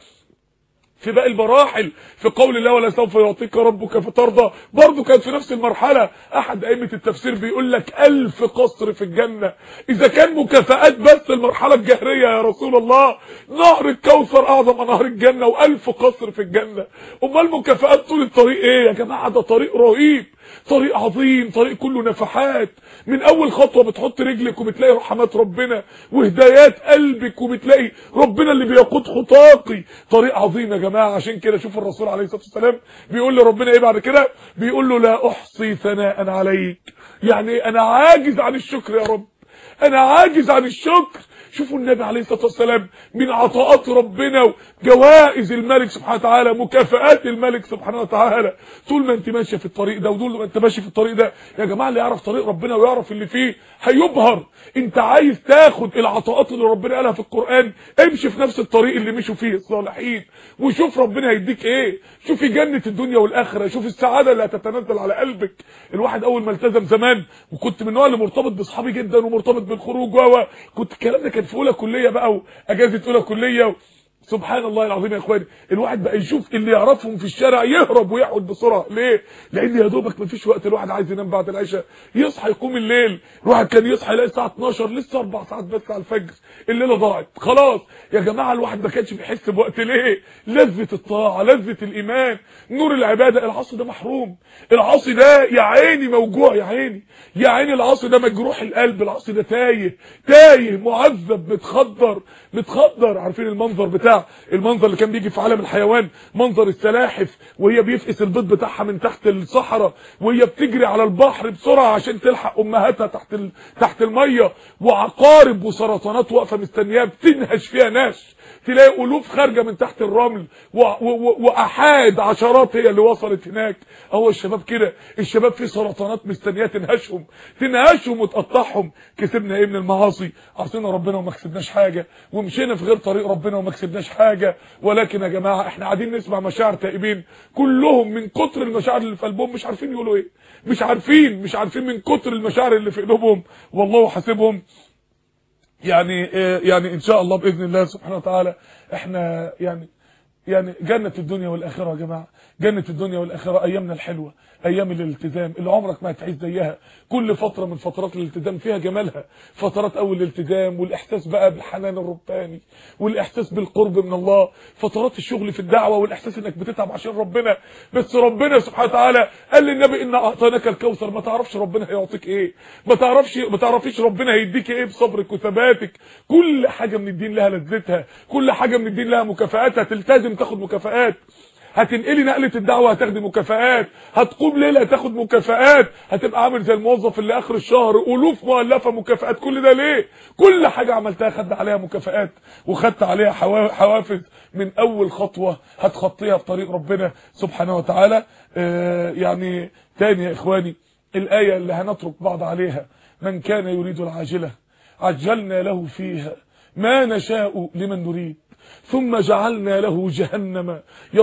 في باقي المراحل في قول الله ولا سوف يعطيك ربك فترضى برضه كانت في نفس المرحلة احد ائمه التفسير بيقول لك ألف قصر في الجنة اذا كان مكافآت بس المرحلة الجهرية يا رسول الله نهر الكوثر اعظم نهر الجنة وألف قصر في الجنة امال مكافآت طول الطريق ايه يا جماعة ده طريق رهيب طريق عظيم طريق كله نفحات من اول خطوة بتحط رجلك وبتلاقي رحمات ربنا وهدايات قلبك وبتلاقي ربنا اللي بيقود خطاقي طريق عظيم يا جماعة عشان كده شوف الرسول عليه الصلاة والسلام بيقول لربنا ايه بعد كده بيقول له لا احصي ثناء عليك يعني انا عاجز عن الشكر يا رب انا عاجز عن الشكر شوفوا النبي عليه الصلاه والسلام من عطاءات ربنا وجوائز الملك سبحانه وتعالى مكافآت الملك سبحانه وتعالى طول ما انت ماشيه في الطريق ده وطول ما انت ماشي في الطريق ده يا جماعه اللي يعرف طريق ربنا ويعرف اللي فيه هيبهر انت عايز تاخد العطاءات اللي ربنا قالها في القرآن امشي في نفس الطريق اللي مشوا فيه الصالحين وشوف ربنا هيديك ايه شوفي جنة الدنيا والاخره شوف السعاده اللي هتتنزل على قلبك الواحد اول ما التزم زمان وكنت من النوع اللي مرتبط باصحابي جدا ومرتبط بالخروج و كنت الكلام ده كان في اولى كليه بقى واجازه اولى كليه و... سبحان الله العظيم يا اخواني الواحد بقى يشوف اللي يعرفهم في الشارع يهرب ويحود بسرعه ليه لان يا دوبك مفيش وقت الواحد عايز ينام بعد العشاء يصحى يقوم الليل الواحد كان يصحى يلاقي الساعه 12 لسه اربع ساعات بس على الفجر الليله ضاعت خلاص يا جماعه الواحد ما كانش بيحس بوقت ليه لذه الطاعه لذه الايمان نور العباده العصر ده محروم العصر ده يا عيني موجوع يا عيني يا عيني العصر ده مجروح القلب العصر ده تايه تايه معذب متخدر متخدر عارفين المنظر بتاع المنظر اللي كان بيجي في عالم الحيوان منظر السلاحف وهي بيفقس البيض بتاعها من تحت الصحراء وهي بتجري على البحر بسرعه عشان تلحق امهاتها تحت ال... تحت الميه وعقارب وسرطانات واقفه مستنياها بتنهش فيها ناس تلاقي الوف خارجه من تحت الرمل و... و... واحاد عشرات هي اللي وصلت هناك اهو الشباب كده الشباب في سرطانات مستنياه تنهشهم تنهشهم وتقطعهم كسبنا ايه من المعاصي عصينا ربنا وما كسبناش حاجه ومشينا في غير طريق ربنا وما كسبناش حاجه ولكن يا جماعه احنا قاعدين نسمع مشاعر تائبين كلهم من كتر المشاعر اللي في قلبهم مش عارفين يقولوا ايه مش عارفين مش عارفين من كتر المشاعر اللي في قلوبهم والله حاسبهم يعني يعني ان شاء الله باذن الله سبحانه وتعالى احنا يعني يعني جنة الدنيا والآخرة يا جماعة جنة الدنيا والآخرة أيامنا الحلوة أيام الالتزام اللي عمرك ما هتعيش زيها كل فترة من فترات الالتزام فيها جمالها فترات أول الالتزام والإحساس بقى بالحنان الرباني والإحساس بالقرب من الله فترات الشغل في الدعوة والإحساس إنك بتتعب عشان ربنا بس ربنا سبحانه وتعالى قال للنبي إن أعطيناك الكوثر ما تعرفش ربنا هيعطيك إيه ما تعرفش ما تعرفيش ربنا هيديك إيه بصبرك وثباتك كل حاجة من الدين لها لذتها كل حاجة من الدين لها مكافآتها تلتزم تاخد مكافآت هتنقلي نقلة الدعوة هتاخدي مكافآت هتقوم ليلة هتاخد مكافآت هتبقى عامل زي الموظف اللي اخر الشهر الوف مؤلفة مكافآت كل ده ليه كل حاجة عملتها خدت عليها مكافآت وخدت عليها حوافز من اول خطوة هتخطيها في طريق ربنا سبحانه وتعالى آه يعني تاني يا اخواني الآية اللي هنترك بعض عليها من كان يريد العاجلة عجلنا له فيها ما نشاء لمن نريد ثم جعلنا له جهنم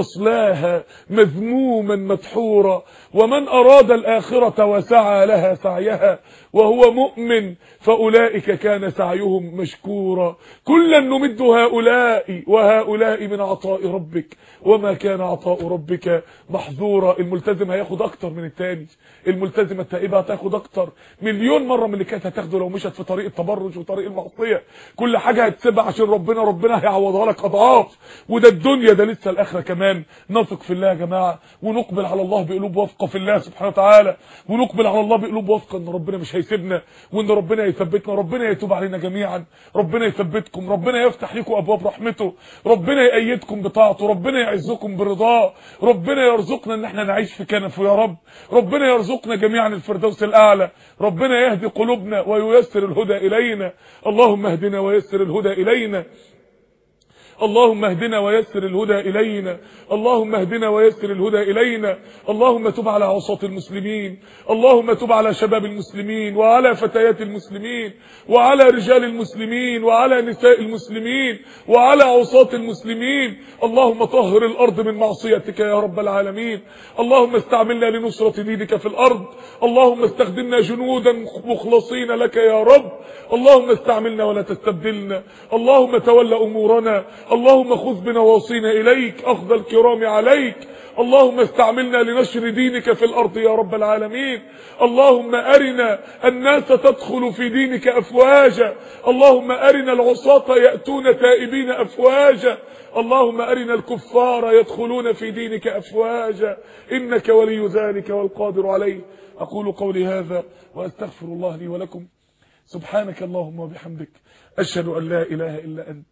يصلاها مذموما مدحورا ومن أراد الآخرة وسعى لها سعيها وهو مؤمن فأولئك كان سعيهم مشكورا كلا نمد هؤلاء وهؤلاء من عطاء ربك وما كان عطاء ربك محظورا الملتزم هياخد أكتر من التاني الملتزمة التائبة هتاخد أكتر مليون مرة من اللي كانت هتاخده لو مشت في طريق التبرج وطريق المعصية كل حاجة هتسيبها عشان ربنا ربنا هيعوضها لك أضعاف وده الدنيا ده لسه الآخرة كمان نثق في الله يا جماعة ونقبل على الله بقلوب واثقة في الله سبحانه وتعالى ونقبل على الله بقلوب واثقة ان ربنا مش هيسيبنا وان ربنا يثبتنا ربنا يتوب علينا جميعا ربنا يثبتكم ربنا يفتح لكم ابواب رحمته ربنا يأيدكم بطاعته ربنا يعزكم برضاه ربنا يرزقنا ان احنا نعيش في كنفه يا رب ربنا يرزقنا جميعا الفردوس الاعلى ربنا يهدي قلوبنا وييسر الهدى الينا اللهم اهدنا ويسر الهدى الينا اللهم اهدنا ويسر الهدى إلينا اللهم اهدنا ويسر الهدى إلينا اللهم تب على عصاة المسلمين اللهم تب على شباب المسلمين وعلى فتيات المسلمين وعلى رجال المسلمين وعلى نساء المسلمين وعلى عصاة المسلمين اللهم طهر الأرض من معصيتك يا رب العالمين اللهم استعملنا لنصرة دينك في الأرض اللهم استخدمنا جنودا مخلصين لك يا رب اللهم استعملنا ولا تستبدلنا اللهم تول أمورنا اللهم خذ بنواصينا إليك أخذ الكرام عليك اللهم استعملنا لنشر دينك في الأرض يا رب العالمين اللهم أرنا الناس تدخل في دينك أفواجا اللهم أرنا العصاة يأتون تائبين أفواجا اللهم أرنا الكفار يدخلون في دينك أفواجا إنك ولي ذلك والقادر عليه أقول قولي هذا وأستغفر الله لي ولكم سبحانك اللهم وبحمدك أشهد أن لا إله إلا أنت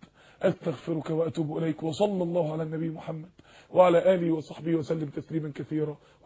أستغفرك وأتوب إليك وصلى الله على النبي محمد وعلى آله وصحبه وسلم تسليما كثيرا